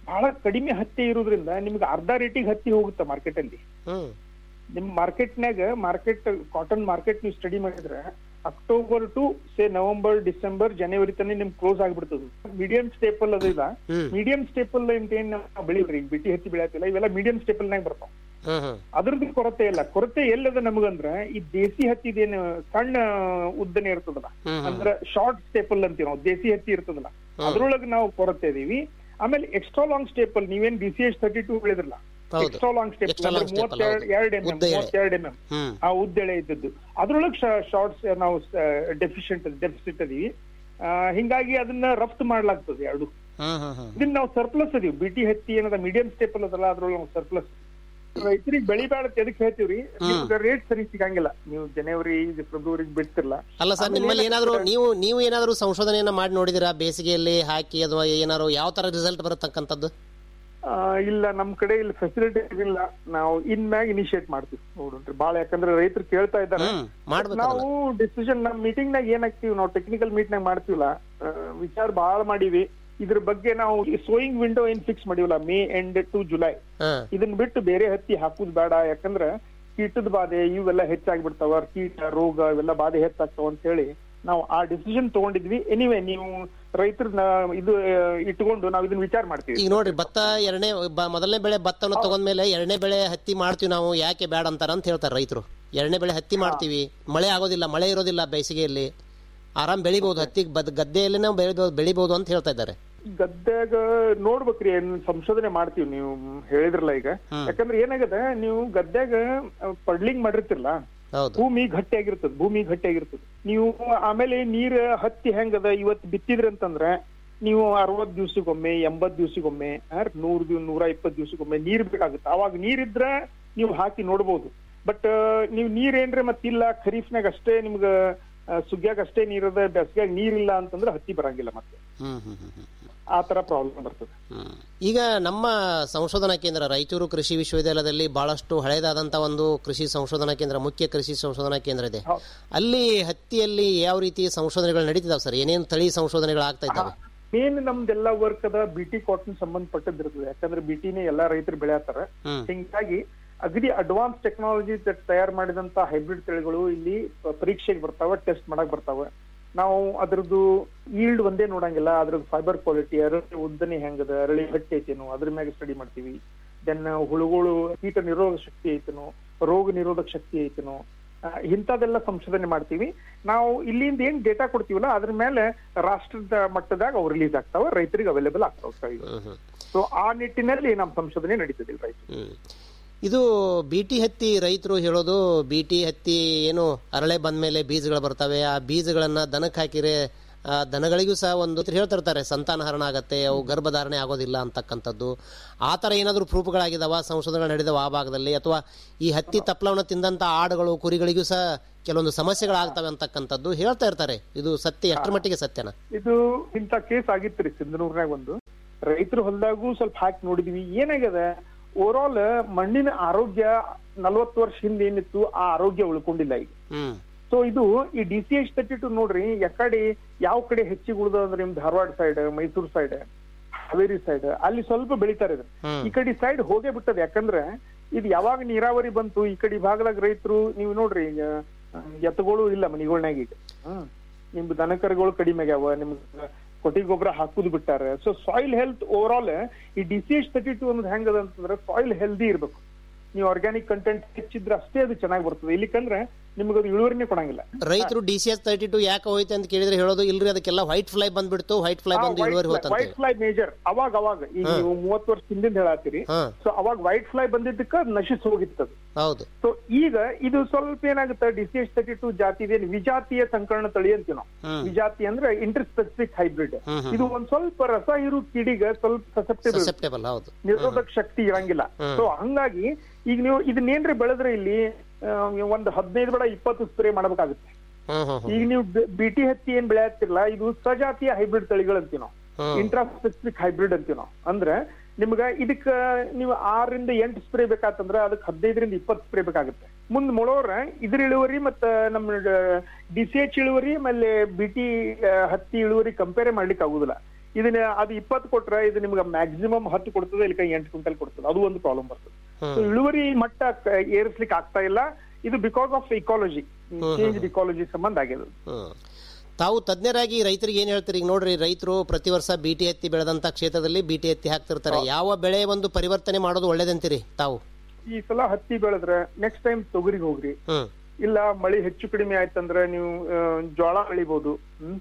ಬಹಳ ಕಡಿಮೆ ಹತ್ತಿ ಇರೋದ್ರಿಂದ ನಿಮ್ಗೆ ಅರ್ಧ ರೇಟಿಗೆ ಹತ್ತಿ ಹೋಗುತ್ತೆ ಮಾರ್ಕೆಟ್ ಅಲ್ಲಿ
ಹ್ಮ್
ನಿಮ್ ಮಾರ್ಕೆಟ್ನಾಗ ಮಾರ್ಕೆಟ್ ಕಾಟನ್ ಮಾರ್ಕೆಟ್ ನೀವು ಸ್ಟಡಿ ಮಾಡಿದ್ರೆ October to say November December January ತನಕ ನಿಮ್ ಕ್ಲೋಸ್ ಆಗ್ಬಿಡ್ತದೆ ಮೀಡಿಯಂ ಸ್ಟೇಪಲ್ ಅದು ಇಲ್ಲ
ಹ್ಮ್.
ಮೀಡಿಯಂ ಸ್ಟೇಪಲ್ ಅಂತ ಏನ್ ನಾವು ಬೆಳಿವ್ರಿ ಈಗ ಬಿಟಿ ಹತ್ತಿ ಬೆಳೆಯತ್ತಿಲ್ಲ ಇವೆಲ್ಲ ಮೀಡಿಯಂ ಸ್ಟೇಪಲ್ ನಾಗ ಬರ್ತಾವ
ಹ್ಮ್ ಹ್ಮ್
ಅದ್ರದ್ದು ಕೊರತೆ ಇಲ್ಲ ಕೊರತೆ ಎಲ್ಲದ ನಮಗಂದ್ರ ಈ ದೇಸಿ ಹತ್ತಿದೇನು ಸಣ್ಣ ಉದ್ದನೆ ಇರ್ತದಲ್ಲ
ಹ್ಮ್ ಹ್ಮ್.
ಅಂದ್ರ ಶಾರ್ಟ್ ಸ್ಟೇಪಲ್ ಅಂತೀವಿ ನಾವು ದೇಸಿ ಹತ್ತಿ ಇರ್ತದಲ್ಲ ಅದ್ರೊಳಗೆ ನಾವು ಕೊರತೆ ಇದೀವಿ ಆಮೇಲೆ ಎಕ್ಸ್ಟ್ರಾ ಲಾಂಗ್ ಸ್ಟೇಪಲ್ ನೀವೇನ್ D C H thirty two ಹೇಳಿದ್ರಲ್ಲ
ಹೌದು.
Extra long
Extra
staple
long staple,
ಮೂವತ್ತೆರಡು
ಹೌದು.
ಎರಡು ಎಂ ಎಂ
ಉದ್ದ ಎಳೆ.
ಮೂವತ್ತೆರಡು ಎಂ ಎಂ
ಹ್ಮ್
ಆ ಉದ್ದೆಳೆ ಇದ್ದದ್ದು ಅದ್ರೊಳಗೆ ಶಾರ್ಟ್ಸ್ ನಾವು ಡೆಫಿಷಿಯಂಟ್ ಡೆಫಿಸಿಟ್ ಅದೀವಿ ಆ, ಹಿಂಗಾಗಿ ಅದನ್ನ ರಫ್ತು ಮಾಡ್ಲಾಗ್ತದೆ ಎರಡು
ಹ್ಮ್ ಹ್ಮ್ ಹ್ಮ್
ಇದನ್ನ ನಾವು ಸರ್ಪ್ಲಸ್ ಅದೀವಿ ಬಿಟಿ ಹತ್ತಿ ಏನದ ಮೀಡಿಯಂ ಸ್ಟೇಪಲ್ ಅದಲ್ಲ ಅದ್ರೊಳಗೆ ನಾವು ಸರ್ಪ್ಲಸ್ ರೈತರಿಗೆ ಬೆಳಿಬೇಡ ಎದಕ್ ಹೇಳ್ತೀವ್ರಿ ನಿಮ್ಗೆ ರೇಟ್ ಸರಿ ಸಿಗಂಗಿಲ್ಲ ನೀವು ಜನವರಿ ಫೆಬ್ರವರಿಗೆ ಬಿಡ್ತಿರ್ಲ
ಅಲ್ಲ ಸರ್
ಆಮೇಲೆ
ನಿಮ್ಮಲ್ಲಿ ಏನಾದ್ರು
ಏನಾಗ್ತದೆ?
ನೀವು ನೀವು ಏನಾದ್ರು ಸಂಶೋಧನೆಯನ್ನ ಮಾಡಿ ನೋಡಿದಿರಾ ಬೇಸಿಗೆಯಲ್ಲಿ ಹಾಕಿ ಅಥವಾ ಏನಾದ್ರು ಯಾವ ತರ ರಿಸಲ್ಟ್ ಬರತಕ್ಕಂಥದ್ದು
ಆ, ಇಲ್ಲ ನಮ್ ಕಡೆ ಇಲ್ಲಿ ಫೆಸಿಲಿಟಿ ಇಲ್ಲ ನಾವು ಇನ್ ಮ್ಯಾಗ ಇನಿಶಿಯೇಟ್ ಮಾಡ್ತೀವಿ ನೋಡ್ರಿ ಬಾಳ ಯಾಕಂದ್ರೆ ರೈತರು ಕೇಳ್ತಾ ಇದ್ದಾರೆ
ಹ್ಮ್ ಮಾಡ್ಬೇಕಲ್ಲ
ನಾವು ಡಿಸಿಷನ್ ನಮ್ ಮೀಟಿಂಗ್ ನಾಗ ಏನ್ ಹಾಕ್ತಿವಿ ನಾವು ಟೆಕ್ನಿಕಲ್ ಮೀಟ್ ನಾಗ ಮಾಡ್ತೀವಲ್ಲ ಆ, ವಿಚಾರ ಬಹಳ ಮಾಡಿವಿ ಇದ್ರ ಬಗ್ಗೆ ನಾವು ಸೋಯಿಂಗ್ ವಿಂಡೋ ಏನ್ ಫಿಕ್ಸ್ ಮಾಡಿವಲ್ಲ ಮೇ ಎಂಡ್ ಟು ಜುಲೈ
ಹಾ
ಇದನ್ನ ಬಿಟ್ಟು ಬೇರೆ ಹತ್ತಿ ಹಾಕುದ್ ಬೇಡ ಯಾಕಂದ್ರ ಕೀಟದ ಬಾಧೆ ಇವೆಲ್ಲ ಹೆಚ್ಚಾಗ್ಬಿಡ್ತಾವ ಕೀಟ ರೋಗ ಇವೆಲ್ಲ ಬಾಧೆ ಹೆಚ್ಚಾಗ್ತಾವ ಅಂತ ಹೇಳಿ ನಾವು ಆ ಡಿಸಿಷನ್ ತಗೊಂಡಿದ್ವಿ ಎನಿವೆ ನೀವು ರೈತರನ್ನ ಇದು ಆ, ಇಟ್ಕೊಂಡು ನಾವು ಇದನ್ನ ವಿಚಾರ ಮಾಡ್ತೀವಿ
ಈಗ ನೋಡ್ರಿ ಭತ್ತ ಎರಡನೇ ಬ- ಮೊದಲನೇ ಬೆಳೆ ಭತ್ತವನ್ನು ತಗೊಂಡ್ಮೇಲೆ ಎರಡನೇ ಬೆಳೆ ಹತ್ತಿ ಮಾಡ್ತೀವಿ ನಾವು ಯಾಕೆ ಬೇಡ ಅಂತಾರ ಅಂತ ಹೇಳ್ತಾರೆ ರೈತರು ಎರಡನೇ ಬೆಳೆ ಹತ್ತಿ ಮಾಡ್ತೀವಿ ಮಳೆ ಆಗೋದಿಲ್ಲ ಮಳೆ ಇರೋದಿಲ್ಲ ಬೇಸಿಗೆಯಲ್ಲಿ ಆರಾಮ್ ಬೆಳಿಬಹುದು ಹತ್ತಿ ಬದ್ ಗದ್ದೆಯಲ್ಲಿ ನಾವು ಬೆಳಿಬಹುದು ಬೆಳಿಬಹುದು ಅಂತ ಹೇಳ್ತಾ ಇದ್ದಾರೆ
ಗದ್ಯಾಗ ನೋಡ್ಬೇಕ್ರಿ ಏನ್ ಸಂಶೋಧನೆ ಮಾಡ್ತೀವಿ ನೀವು ಹೇಳಿದ್ರಲ್ಲ ಈಗ ಯಾಕಂದ್ರೆ ಏನಾಗದ ನೀವು ಗದ್ಯಾಗ ಪಡ್ಲಿಂಗ್ ಮಾಡಿರ್ತಿರಲ್ಲ
ಹೌದು
ಭೂಮಿ ಗಟ್ಟಿಯಾಗಿರ್ತದ ಭೂಮಿ ಗಟ್ಟಿಯಾಗಿರ್ತದ ನೀವು ಆಮೇಲೆ ನೀರ್ ಹತ್ತಿ ಹೆಂಗದ ಇವತ್ತು ಬಿತ್ತಿದ್ರಿ ಅಂತಂದ್ರ ನೀವು ಅರವತ್ ದಿವ್ಸಕ್ಕೊಮ್ಮೆ ಎಂಬತ್ ದಿವ್ಸಕ್ಕೊಮ್ಮೆ ಆ, ನೂರ್ ದಿವ್ ನೂರ ಇಪ್ಪತ್ ದಿವ್ಸಕ್ಕೊಮ್ಮೆ ನೀರ್ ಬೇಕಾಗುತ್ತೆ ಅವಾಗ ನೀರಿದ್ರ ನೀವು ಹಾಕಿ ನೋಡ್ಬೋದು ಬಟ್ ನೀವು ನೀರ್ ಏನ್ರೆ ಮತ್ತಿಲ್ಲ ಖರೀಫ್ನಾಗ ಅಷ್ಟೇ ನಿಮ್ಗ ಆ, ಸುಗ್ಯಾಗ ಅಷ್ಟೇ ನೀರದ ಬೇಸಿಗ್ಯಾಗ ನೀರಿಲ್ಲ ಅಂತಂದ್ರೆ ಹತ್ತಿ ಬರಂಗಿಲ್ಲ ಮತ್ತೆ
ಹ್ಮ್ ಹ್ಮ್ ಹ್ಮ್ ಹ್ಮ್
ಆ ತರ ಪ್ರಾಬ್ಲಮ್ ಬರ್ತದೆ
ಹ್ಮ್. ಈಗ ನಮ್ಮ ಸಂಶೋಧನಾ ಕೇಂದ್ರ ರಾಯಚೂರು ಕೃಷಿ ವಿಶ್ವವಿದ್ಯಾಲಯದಲ್ಲಿ ಬಹಳಷ್ಟು ಹಳೆಯದಾದಂತ ಒಂದು ಕೃಷಿ ಸಂಶೋಧನಾ ಕೇಂದ್ರ ಮುಖ್ಯ ಕೃಷಿ ಸಂಶೋಧನಾ ಕೇಂದ್ರ ಇದೆ
ಹೌದು.
ಅಲ್ಲಿ ಹತ್ತಿಯಲ್ಲಿ ಯಾವ ರೀತಿ ಸಂಶೋಧನೆಗಳು ನಡೀತಿದಾವೆ ಸರ್ ಏನೇನು ತಳಿ ಸಂಶೋಧನೆಗಳು ಆಗ್ತಾ ಇದ್ದಾವೆ
ಮೇನ್ ನಮ್ದೆಲ್ಲ ವರ್ಕ್ ಅದ ಬಿಟಿ ಕಾಟನ್ ಸಂಬಂಧಪಟ್ಟದಿರ್ತದೆ ಯಾಕಂದ್ರೆ ಬಿಟಿನೇ ಎಲ್ಲಾ ರೈತರು ಬೆಳೆಯತ್ತಾರ
ಹ್ಮ್
ಹಿಂಗಾಗಿ ಅಗದಿ ಅಡ್ವಾನ್ಸ್ ಟೆಕ್ನಾಲಜಿ ತಯಾರು ಮಾಡಿದಂತ ಹೈಬ್ರಿಡ್ ತಳಿಗಳು ಇಲ್ಲಿ ಪರೀಕ್ಷೆಗೆ ಬರ್ತಾವ ಟೆಸ್ಟ್ ಮಾಡಕ್ ಬರ್ತಾವ ನಾವು ಅದ್ರದ್ದು ಈಲ್ಡ್ ಒಂದೇ ನೋಡಂಗಿಲ್ಲ ಅದ್ರದ್ದು ಫೈಬರ್ ಕ್ವಾಲಿಟಿ ಅರಳಿ ಉದ್ದನೆ ಹೆಂಗದ ಅರಳಿ ಗಟ್ಟಿ ಐತೇನೋ ಅದ್ರ ಮ್ಯಾಗ ಸ್ಟಡಿ ಮಾಡ್ತೀವಿ ದೆನ್ ಹುಳುಗಳು ಕೀಟ ನಿರೋಧಕ ಶಕ್ತಿ ಐತೇನೋ ರೋಗ ನಿರೋಧಕ ಶಕ್ತಿ ಐತೇನೋ ಆ, ಇಂಥದೆಲ್ಲ ಸಂಶೋಧನೆ ಮಾಡ್ತೀವಿ ನಾವು ಇಲ್ಲಿಂದ ಏನ್ ಡೇಟಾ ಕೊಡ್ತೀವಲ್ಲ ಅದ್ರ ಮೇಲೆ ರಾಷ್ಟ್ರದ ಮಟ್ಟದಾಗ ಅವು ರಿಲೀಸ್ ಆಗ್ತಾವ ರೈತರಿಗೆ ಅವೈಲೇಬಲ್ ಆಗ್ತಾವ
ಹ್ಮ್ ಹ್ಮ್
ಸೊ ಆ ನಿಟ್ಟಿನಲ್ಲಿ ನಮ್ಮ ಸಂಶೋಧನೆ ನಡೀತದೆ ರೈತ
ಹ್ಮ್. ಇದು ಬಿಟಿ ಹತ್ತಿ ರೈತರು ಹೇಳೋದು ಬಿಟಿ ಹತ್ತಿ ಏನು ಅರಳೆ ಬಂದ್ಮೇಲೆ ಬೀಜಗಳು ಬರ್ತವೆ ಆ ಬೀಜಗಳನ್ನ ದನಕ್ಕೆ ಹಾಕಿರೆ ಆ ದನಗಳಿಗೂ ಸಹ ಒಂದು ಹೇಳ್ತಿರ್ತಾರೆ ಸಂತಾನಹರಣ ಆಗತ್ತೆ ಅವು ಗರ್ಭಧಾರಣೆ ಆಗೋದಿಲ್ಲ ಅಂತಕ್ಕಂಥದ್ದು ಆ ಥರ ಏನಾದರೂ ಪ್ರೂಫ್ಗಳಾಗಿದಾವ ಸಂಶೋಧನೆಗಳು ನಡೆದವ ಆ ಭಾಗದಲ್ಲಿ ಅಥವಾ ಈ ಹತ್ತಿ ತಪ್ಪಲವನ್ನು ತಿಂದಂಥ ಆಡುಗಳು ಕುರಿಗಳಿಗೂ ಸಹ ಕೆಲವೊಂದು ಸಮಸ್ಯೆಗಳಾಗ್ತವೆ ಅಂತಕ್ಕಂಥದ್ದು ಹೇಳ್ತಾ ಇರ್ತಾರೆ ಇದು ಸತ್ಯ ಎಷ್ಟರ ಮಟ್ಟಿಗೆ ಸತ್ಯನ
ಇದು ಇಂಥ ಕೇಸ್ ಆಗಿತ್ತು ರೀ ಸಿಂಧನೂರ್ನಾಗ ಒಂದು ರೈತರ ಹೊಲದಾಗೂ ಸ್ವಲ್ಪ ಹಾಕಿ ನೋಡಿದ್ವಿ ಏನಾಗ್ಯದ ಓವರ್ ಆಲ್ ಮಣ್ಣಿನ ಆರೋಗ್ಯ ನಲ್ವತ್ತು ವರ್ಷ ಹಿಂದೆ ಏನಿತ್ತು ಆ ಆರೋಗ್ಯ ಉಳ್ಕೊಂಡಿಲ್ಲ ಈಗ
ಹ್ಮ್
ಸೊ ಇದು ಈ D C H thirty two ನೋಡ್ರಿ ಯಾಕಡೆ ಯಾವ ಕಡೆ ಹೆಚ್ಚಿಗೆ ಉಳ್ದ ಅಂದ್ರೆ ನಿಮ್ Dharwad side Mysuru side Haveri side ಅಲ್ಲಿ ಸ್ವಲ್ಪ ಬೆಳಿತಾರೆ ಇದು
ಹ್ಮ್.
ಈ ಕಡೆ ಸೈಡ್ ಹೋಗೇ ಬಿಟ್ಟದ ಯಾಕಂದ್ರೆ ಇದು ಯಾವಾಗ ನೀರಾವರಿ ಬಂತು ಈ ಕಡೆ ಭಾಗದಾಗ ರೈತರು ನೀವು ನೋಡ್ರಿ ಈಗ ಆ, ಎತ್ತುಗಳು ಇಲ್ಲ ಮನಿಗಳ್ನಾಗ ಈಗ ಹ್ಮ್ ನಿಮ್ದು ದನಕರುಗಳು ಕಡಿಮೆ ಆಗ್ಯಾವ ನಿಮ್ಗೆ ಕೊಟ್ಟಿ ಗೊಬ್ಬರ ಹಾಕುದು ಬಿಟ್ಟಾರ so soil health overall ಈ D C H thirty two ಅನ್ನೋದು ಹೆಂಗದ ಅಂತಂದ್ರೆ ಸಾಯಿಲ್ ಹೆಲ್ದಿ ಇರ್ಬೇಕು ನೀವು ಆರ್ಗ್ಯಾನಿಕ್ ಕಂಟೆಂಟ್ ಹೆಚ್ಚಿದ್ರೆ ಅಷ್ಟೇ ಅದು ಚೆನ್ನಾಗಿ ಬರ್ತದೆ ಇಲ್ಲಿಕಂದ್ರೆ ನಿಮ್ಗೆ ಅದು ಇಳುವರಿನೇ ಕೊಡಂಗಿಲ್ಲ
ರೈತರು D C S thirty two ಯಾಕೆ ಹೋಯ್ತು ಅಂತ ಕೇಳಿದ್ರೆ ಹೇಳೋದು ಇಲ್ರಿ ಅದಕ್ಕೆಲ್ಲ ವೈಟ್ ಫ್ಲೈ ಬಂದ್ಬಿಡ್ತು ವೈಟ್ ಫ್ಲೈ ಬಂದು ಇಳುವರಿ ಹೋತಂತ
ವೈಟ್ ಫ್ಲೈ ಮೇಜರ್ ಅವಾಗ ಅವಾಗ ಈಗ
ಹಾ.
ನೀವು ಮೂವತ್ತು ವರ್ಷ ಹಿಂದಿಂದ ಹೇಳತ್ತೀರಿ
ಹಾ
ಸೊ ಅವಾಗ ವೈಟ್ ಫ್ಲೈ ಬಂದಿದ್ದಕ್ಕ ಅದ್ ನಶಿಸ್ ಹೋಗಿತ್ತದು
ಹೌದು
ಸೊ ಈಗ ಇದು ಸ್ವಲ್ಪ ಏನಾಗುತ್ತೆ D C H thirty two ಜಾತಿ ಇದೇನು ವಿಜಾತಿಯ ಸಂಕರಣ ತಳಿ ಅಂತೀವಿ ನಾವು
ಹ್ಮ್
ವಿಜಾತಿ ಅಂದ್ರೆ ಇಂಟರ್ ಸ್ಪೆಸಿಫಿಕ್ ಹೈಬ್ರಿಡ್
ಹ್ಮ್, ಹ್ಮ್.
ಇದು ಒಂದ್ ಸ್ವಲ್ಪ ರಸ ಇರು ಕಿಡಿಗ ಸ್ವಲ್ಪ ಸಸೆಪ್ಟೇಬಲ್
ಸಸೆಪ್ಟೇಬಲ್ ಹೌದು
ನಿರೋಧಕ ಶಕ್ತಿ ಇರಂಗಿಲ್ಲ
ಹ್ಮ್.
ಸೊ ಹಂಗಾಗಿ ಈಗ ನೀವು ಇದನ್ನೇನ್ರಿ ಬೆಳೆದ್ರೆ ಇಲ್ಲಿ ಆ, ಒಂದು ಹದಿನೈದು ಬೇಡ ಇಪ್ಪತ್ತು ಸ್ಪ್ರೇ ಮಾಡ್ಬೇಕಾಗುತ್ತೆ
ಹ್ಮ್ ಹ್ಮ್
ಈಗ ನೀವು ಬಿಟಿ ಹತ್ತಿ ಏನ್ ಬೆಳೆಯತ್ತಿರಲ್ಲ ಇದು ಸಜಾತಿಯ ಹೈಬ್ರಿಡ್ ತಳಿಗಳು ಅಂತೀವಿ ನಾವು
ಹ್ಮ್
ಇಂಟ್ರಾ ಸ್ಪೆಸಿಫಿಕ್ ಹೈಬ್ರಿಡ್ ಅಂತೀವಿ ನಾವು ಅಂದ್ರೆ ನಿಮ್ಗ ಇದಕ್ಕ ನೀವು ಆರರಿಂದ ಎಂಟು ಸ್ಪ್ರೇ ಬೇಕಾತಂದ್ರ ಅದಕ್ಕೆ ಹದಿನೈದರಿಂದ ಇಪ್ಪತ್ತು ಸ್ಪ್ರೇ ಬೇಕಾಗುತ್ತೆ ಮುಂದ್ ಮೊಳೋರ ಇದ್ರ ಇಳುವರಿ ಮತ್ತ ನಮ್ಮ ಡಿ ಸಿ ಎಚ್ ಇಳುವರಿ ಆಮೇಲೆ ಬಿಟಿ ಹತ್ತಿ ಇಳುವರಿ ಕಂಪೇರ್ ಮಾಡ್ಲಿಕ್ಕೆ ಆಗುದಿಲ್ಲ ಇದನ್ನ ಅದು ಇಪ್ಪತ್ತು ಕೊಟ್ರೆ ಇದು ನಿಮ್ಗೆ ಮ್ಯಾಕ್ಸಿಮಮ್ ಹತ್ತು ಕೊಡ್ತದೆ ಇಲ್ಲಿ ಎಂಟು ಕ್ವಿಂಟಲ್ ಕೊಡ್ತದೆ ಅದು ಒಂದು ಪ್ರಾಬ್ಲಮ್ ಬರ್ತದೆ So, ಇಳುವರಿ ಮಟ್ಟ ಕ- ಏರಿಸ್ಲಿಕ್ಕೆ ಆಗ್ತಾ ಇಲ್ಲ ಇದು because of ecology change ecology ಸಂಬಂಧ ಆಗಿದೆ
ಹ್ಮ್. ತಾವು ತಜ್ಞರಾಗಿ ರೈತರಿಗೆ ಏನ್ ಹೇಳ್ತೀರಿ ಈಗ ನೋಡ್ರಿ ರೈತರು ಪ್ರತಿ ವರ್ಷ ಬಿಟಿ ಹತ್ತಿ ಬೆಳೆದಂತ ಕ್ಷೇತ್ರದಲ್ಲಿ ಬಿಟಿ ಹತ್ತಿ ಹಾಕ್ತಿರ್ತಾರೆ ಯಾವ ಬೆಳೆ ಒಂದು ಪರಿವರ್ತನೆ ಮಾಡೋದು ಒಳ್ಳೇದಂತೀರಿ ತಾವು
ಈ ಸಲ ಹತ್ತಿ ಬೆಳೆದ್ರೆ ನೆಕ್ಸ್ಟ್ ಟೈಮ್ ತೊಗರಿಗೆ ಹೋಗ್ರಿ
ಹ್ಮ್
ಇಲ್ಲ ಮಳಿ ಹೆಚ್ಚು ಕಡಿಮೆ ಆಯ್ತಂದ್ರೆ ನೀವು ಆ, ಜೋಳ ಬೆಳಿಬಹುದು ಹ್ಮ್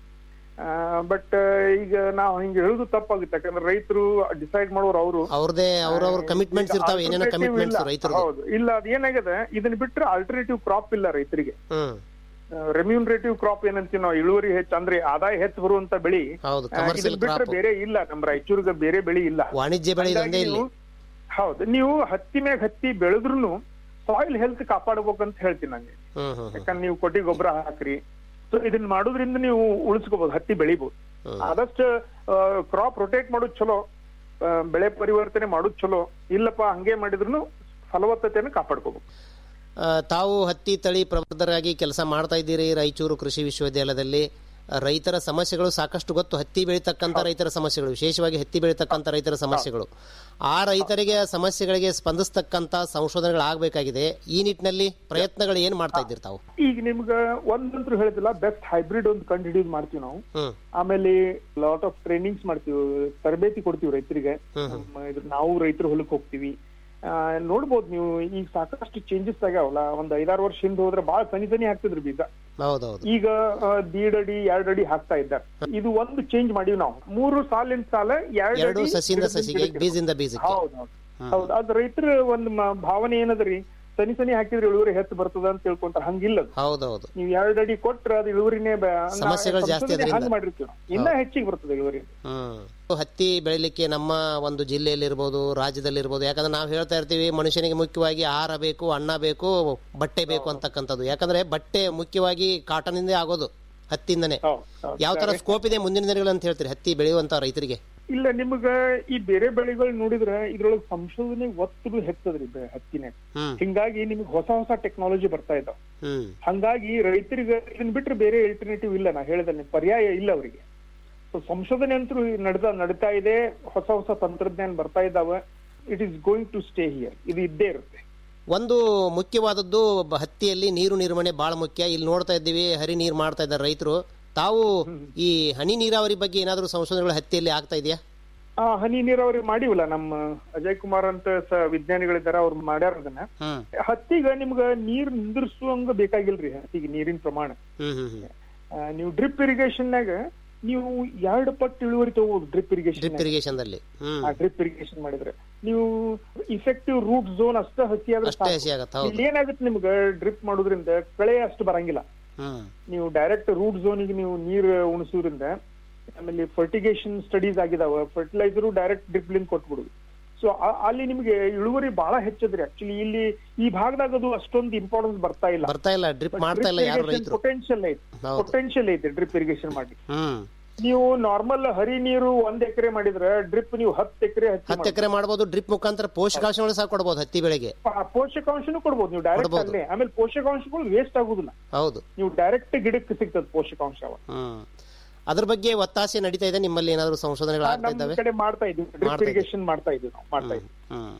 ಬಟ್ ಈಗ ನಾವು ಹಿಂಗೆ ಹೇಳುದು ತಪ್ಪಾಗುತ್ತೆ ಯಾಕಂದ್ರೆ ರೈತರು ಡಿಸೈಡ್ ಮಾಡೋರು ಅವರು
ಅವ್ರದೇ ಅವ್ರವ್ರ ಕಮಿಟ್ಮೆಂಟ್ಸ್ ಇರ್ತಾವೆ ಏನೇನೋ ಕಮಿಟ್ಮೆಂಟ್ಸ್ ರೈತರು
ಹೌದು ಇಲ್ಲ ಅದೇನಾಗಿದೆ ಇದನ್ನ ಬಿಟ್ರೆ ಆಲ್ಟರ್ನೇಟಿವ್ ಕ್ರಾಪ್ ಇಲ್ಲ ರೈತರಿಗೆ
ಹ್ಮ್
ರೆಮ್ಯೂನರೇಟಿವ್ ಕ್ರಾಪ್ ಏನಂತೀವಿ ನಾವು ಇಳುವರಿ ಹೆಚ್ಚು ಅಂದ್ರೆ ಆದಾಯ ಹೆಚ್ಚು ಬರುವಂತ ಬೆಳಿ
ಹೌದು
ಆ,
ಕಮರ್ಷಿಯಲ್
ಇದನ್ನ ಬಿಟ್ರೆ
ಕ್ರಾಪ್
ಬೇರೆ ಇಲ್ಲ ನಮ್ಮ ರಾಯಚೂರ್ಗೆ ಬೇರೆ ಬೆಳಿ ಇಲ್ಲ
ವಾಣಿಜ್ಯ ಬೆಳೆ ಇದೊಂದೇ
ಹಂಗಾಗಿ
ಇಲ್ಲಿ
ನೀವು- ಹೌದು ನೀವು ಹತ್ತಿ ಮ್ಯಾಗ ಹತ್ತಿ ಬೆಳೆದ್ರು ಸಾಯಿಲ್ ಹೆಲ್ತ್ ಕಾಪಾಡ್ಬೇಕಂತ ಹೇಳ್ತೀನಿ ನಂಗೆ
ಹ್ಮ್ ಹ್ಮ್ ಹ್ಮ್.
ಯಾಕಂದ್ರೆ ನೀವು ಕೊಟ್ಟಿ ಗೊಬ್ಬರ ಹಾಕ್ರಿ ಸೊ ಇದನ್ನ ಮಾಡೋದ್ರಿಂದ ನೀವು ಉಳಿಸ್ಕೋಬಹುದು ಹತ್ತಿ ಬೆಳಿಬಹುದು ಆದಷ್ಟು ಕ್ರಾಪ್ ರೊಟೇಟ್ ಮಾಡೋದು ಚಲೋ ಆ, ಬೆಳೆ ಪರಿವರ್ತನೆ ಮಾಡೋದು ಚಲೋ ಇಲ್ಲಪ್ಪ ಹಂಗೆ ಮಾಡಿದ್ರು ಫಲವತ್ತತೆಯನ್ನು ಕಾಪಾಡ್ಕೋಬೇಕು
ಆ, ತಾವು ಹತ್ತಿ ತಳಿ ಪ್ರವರ್ಧಕರಾಗಿ ಕೆಲಸ ಮಾಡ್ತಾ ಇದ್ದೀರಿ ರಾಯಚೂರು ಕೃಷಿ ವಿಶ್ವವಿದ್ಯಾಲಯದಲ್ಲಿ ಆ, ರೈತರ ಸಮಸ್ಯೆಗಳು ಸಾಕಷ್ಟು ಗೊತ್ತು ಹತ್ತಿ ಬೆಳೀತಕ್ಕಂಥ ರೈತರ ಸಮಸ್ಯೆಗಳು ವಿಶೇಷವಾಗಿ ಹತ್ತಿ ಬೆಳೀತಕ್ಕಂಥ ರೈತರ ಸಮಸ್ಯೆಗಳು ಆ ರೈತರಿಗೆ ಸಮಸ್ಯೆಗಳಿಗೆ ಸ್ಪಂದಿಸ್ತಕ್ಕಂಥ ಸಂಶೋಧನೆಗಳಾಗಬೇಕಾಗಿದೆ ಈ ನಿಟ್ಟಿನಲ್ಲಿ ಪ್ರಯತ್ನಗಳು ಏನ್ ಮಾಡ್ತಾ ಇದ್ದೀರಿ ತಾವು
ಈಗ ನಿಮ್ಗ ಒಂದಂತೂ ಹೇಳಿದಿಲ್ಲ ಬೆಸ್ಟ್ ಹೈಬ್ರಿಡ್ ಒಂದು ಕಂಡು ಹಿಡಿಯೋದು ಮಾಡ್ತೀವಿ ನಾವು
ಹ್ಮ್
ಆಮೇಲೆ ಲಾಟ್ ಆಫ್ ಟ್ರೈನಿಂಗ್ಸ್ ಮಾಡ್ತೀವಿ ತರಬೇತಿ ಕೊಡ್ತೀವಿ ರೈತರಿಗೆ
ಹ್ಮ್ ಹ್ಮ್.
ನಮ್ಮ ಇದ್ರ ನಾವು ರೈತರ ಹೊಲಕ್ಕೆ ಹೋಗ್ತೀವಿ ಆ, ನೋಡ್ಬೋದು ನೀವು ಈಗ ಸಾಕಷ್ಟು ಚೇಂಜಸ್ ಆಗ್ಯಾವಲ್ಲ ಒಂದ್ ಐದಾರು ವರ್ಷ ಹಿಂದೆ ಹೋದ್ರೆ ಬಹಳ ತನಿ ತನಿ ಹಾಕ್ತಿದ್ರು ಬೀಜ
ಹೌದೌದು
ಈಗ ಆ, ದೀಡ್ ಅಡಿ ಎರಡ್ ಅಡಿ ಹಾಕ್ತಾ ಇದ್ದಾರೆ ಇದು ಒಂದು ಚೇಂಜ್ ಮಾಡಿವಿ ನಾವು ಮೂರು ಸಾಲಿನ ಸಾಲ ಎರಡ್
ಎರಡು
ಅಡಿ
ಸಸಿಯಿಂದ
ಗಿಡದಿಂದ
ಸಸಿಗೆ
ಗಿಡಕ್ಕೆ.
ಬೀಜದಿಂದ ಬೀಜಕ್ಕೆ
ಹೌದು ಹೌದು ಹೌದು ಅದ್ ರೈತರ ಒಂದು ಮ- ಭಾವನೆ ಏನದ್ರಿ ಸನಿ ಸನಿ ಹಾಕಿದ್ರೆ ಇಳುವರಿ ಹೆಚ್ಚು ಬರ್ತದ ಅಂತ ತಿಳ್ಕೊಂತಾರ ಹಂಗಿಲ್ಲ ಅದು.
ಹೌದೌದು
ನೀವು ಎರಡ್ ಅಡಿ ಕೊಟ್ರೆ ಅದು ಇಳುವರಿನೇ ಬ- ನಾ-
ಸಮಸ್ಯೆಗಳು ಜಾಸ್ತಿ
ಸಂಶೋಧನೆ
ಅದರಿಂದ.
ಹಂಗ್ ಮಾಡಿರ್ತೀವಿ ನಾವು. ಇನ್ನ ಹೆಚ್ಚಿಗೆ ಬರ್ತದೆ ಇಳುವರಿ
ಹ್ಮ್ ಹತ್ತಿ ಬೆಳಿಲಿಕ್ಕೆ ನಮ್ಮ ಒಂದು ಜಿಲ್ಲೆಯಲ್ಲಿರ್ಬೋದು ರಾಜ್ಯದಲ್ಲಿರ್ಬೋದು ಯಾಕಂದ್ರೆ ನಾವು ಹೇಳ್ತಾ ಇರ್ತೀವಿ ಮನುಷ್ಯನಿಗೆ ಮುಖ್ಯವಾಗಿ ಆಹಾರ ಬೇಕು ಅನ್ನ ಬೇಕು ಬಟ್ಟೆ ಬೇಕು ಅಂತಕ್ಕಂಥದ್ದು ಯಾಕಂದ್ರೆ ಬಟ್ಟೆ ಮುಖ್ಯವಾಗಿ ಕಾಟನ್ ಇಂದೇ ಆಗೋದು ಹತ್ತಿಯಿಂದನೇ ಯಾವ ತರ ಸ್ಕೋಪ್ ಇದೆ ಮುಂದಿನ ದಿನಗಳು ಅಂತ ಹೇಳ್ತೀರಿ ಹತ್ತಿ ಬೆಳೆಯುವಂತ ರೈತರಿಗೆ
ಇಲ್ಲ ನಿಮಗ ಈ ಬೇರೆ ಬೆಳೆಗಳು ನೋಡಿದ್ರೆ ಇದ್ರೊಳಗೆ ಸಂಶೋಧನೆ ಒತ್ತು ಹೆಚ್ಚದ್ರಿ ಬೆ- ಹತ್ತಿನಾಗ
ಹ್ಮ್
ಹಿಂಗಾಗಿ ನಿಮ್ಗೆ ಹೊಸ ಹೊಸ ಟೆಕ್ನಾಲಜಿ ಬರ್ತಾ ಇದಾವ
ಹ್ಮ್
ಹಂಗಾಗಿ ರೈತರಿಗೆ ಇದನ್ ಬಿಟ್ರೆ ಬೇರೆ ಆಲ್ಟರ್ನೇಟಿವ್ ಇಲ್ಲ ನಾ ಹೇಳಿದ್ರೆ ಪರ್ಯಾಯ ಇಲ್ಲ ಅವರಿಗೆ ಸೊ ಸಂಶೋಧನೆ ಅಂತೂ ನಡ್ದ ನಡೀತಾ ಇದೆ ಹೊಸ ಹೊಸ ತಂತ್ರಜ್ಞಾನ ಬರ್ತಾ ಇದಾವೆ it is going to stay here ಇದು ಇದ್ದೇ ಇರುತ್ತೆ
ಒಂದು ಮುಖ್ಯವಾದದ್ದು ಬ- ಹತ್ತಿಯಲ್ಲಿ ನೀರು ನಿರ್ವಹಣೆ ಬಹಳ ಮುಖ್ಯ ಇಲ್ಲಿ ನೋಡ್ತಾ ಇದ್ದೀವಿ ಹರಿ ನೀರು ಮಾಡ್ತಾ ಇದ್ದಾರೆ ರೈತರು ತಾವು ಈ ಹನಿ ನೀರಾವರಿ ಬಗ್ಗೆ ಏನಾದರೂ ಸಂಶೋಧನೆಗಳು ಹತ್ತಿಯಲ್ಲಿ ಆಗ್ತಾ ಇದೆಯಾ
ಆ ಹನಿ ನೀರಾವರಿ ಮಾಡಿವಲ್ಲ ನಮ್ಮ ಅಜಯ್ ಕುಮಾರ್ ಅಂತ ಸ ವಿಜ್ಞಾನಿಗಳಿದ್ದಾರೆ ಅವ್ರು ಮಾಡ್ಯಾರ ಅದನ್ನ
ಹ್ಮ್
ಹತ್ತಿಗ ನಿಮ್ಗ ನೀರ್ ನಿಂದ್ರಿಸುವಂಗ ಬೇಕಾಗಿಲ್ರಿ ಹತ್ತಿಗೆ ನೀರಿನ ಪ್ರಮಾಣ
ಹ್ಮ್ ಹ್ಮ್ ಹ್ಮ್
ಆ, ನೀವು ಡ್ರಿಪ್ ಇರಿಗೇಷನ್ನಾಗ ನೀವು ಎರಡು ಪಟ್ಟು ಇಳುವರಿ ತಗೋಬಹುದು ಡ್ರಿಪ್ ಇರಿಗೇಷನ್
ಡ್ರಿಪ್ ಇರಿಗೇಷನ್ದಲ್ಲಿ ಹ್ಮ್
ಡ್ರಿಪ್ ಇರಿಗೇಷನ್ ಮಾಡಿದ್ರೆ ನೀವು ಇಫೆಕ್ಟಿವ್ ರೂಟ್ ಝೋನ್ ಅಷ್ಟ ಹಸಿ ಆದ್ರೆ
ಅಷ್ಟೇ ಹಸಿ ಆಗತ್ತೆ, ಹೌದು.
ಇಲ್ಲಿ ಏನಾಗುತ್ತೆ ನಿಮ್ಗೆ ಡ್ರಿಪ್ ಮಾಡೋದ್ರಿಂದ ಕಳೆ ಅಷ್ಟು ಬರಂಗಿಲ್ಲ
ಹ್ಮ್
ನೀವು ಡೈರೆಕ್ಟ್ ರೂಟ್ ಝೋನಿಗೆ ನೀವು ನೀರ್ ಉಣಿಸೋದ್ರಿಂದ ಆಮೇಲೆ ಫರ್ಟಿಗೇಷನ್ ಸ್ಟಡೀಸ್ ಆಗಿದಾವ ಫರ್ಟಿಲೈಸರು ಡೈರೆಕ್ಟ್ ಡ್ರಿಪ್ ಲಿಂಕ್ ಕೊಟ್ಬಿಡುದು ಸೊ ಅಲ್ಲಿ ನಿಮ್ಗೆ ಇಳುವರಿ ಬಹಳ ಹೆಚ್ಚದ್ರಿ ಆಕ್ಚುಲಿ ಇಲ್ಲಿ ಈ ಭಾಗದಾಗ ಅದು ಅಷ್ಟೊಂದು ಇಂಪಾರ್ಟೆನ್ಸ್ ಬರ್ತಾ ಇಲ್ಲ
ಬರ್ತಾ ಇಲ್ಲ ಡ್ರಿಪ್ ಮಾಡ್ತಾ ಇಲ್ಲ ಯಾರು ರೈತರು
ಪೊಟೆನ್ಶಿಯಲ್ ಐತಿ
ಹೌದು.
ಪೊಟೆನ್ಶಿಯಲ್ ಐತಿ ಡ್ರಿಪ್ ಇರಿಗೇಷನ್ ಮಾಡಿ
ಹ್ಮ್
ನೀವು ನಾರ್ಮಲ್ ಹರಿ ನೀರು ಒಂದ್ ಎಕರೆ ಮಾಡಿದ್ರೆ ಡ್ರಿಪ್ ನೀವು ಹತ್ತು ಎಕರೆ
ಹತ್ತು ಎಕರೆ ಮಾಡ್ಬೋದು ಡ್ರಿಪ್ ಮುಖಾಂತರ ಪೋಷಕಾಂಶಗಳು ಸಹ ಕೊಡ್ಬೋದು ಹತ್ತಿ ಬೆಳೆಗೆ
ಪೋಷಕಾಂಶನೂ ಕೊಡ್ಬೋದು ನೀವು ಡೈರೆಕ್ಟ್
ಕೊಡ್ಬೋದು.
ಅಲ್ಲೇ ಆಮೇಲೆ ಪೋಷಕಾಂಶಗಳು ವೇಸ್ಟ್ ಆಗುದಿಲ್ಲ
ಹೌದು
ನೀವು ಡೈರೆಕ್ಟ್ ಗಿಡಕ್ಕೆ ಸಿಗ್ತದೆ ಪೋಷಕಾಂಶ ಅವ.
ಹ್ಮ್ ಅದ್ರ ಬಗ್ಗೆ ಒತ್ತಾಸೆ ನಡೀತಾ ಇದೆ ನಿಮ್ಮಲ್ಲಿ ಏನಾದರೂ ಸಂಶೋಧನೆಗಳು ಆಗ್ತಾ
ನಮ್ಮ
ಇದ್ದಾವೆ
ಕಡೆ ಮಾಡ್ತಾ ಇದೀವಿ ಡ್ರಿಪ್
ಮಾಡ್ತಾ ಇದ್ದೀವಿ.
ಇರಿಗೇಷನ್ ಮಾಡ್ತಾ ಇದೀವಿ ನಾವು ಮಾಡ್ತಾ ಇದೀವಿ
ಹ್ಮ್.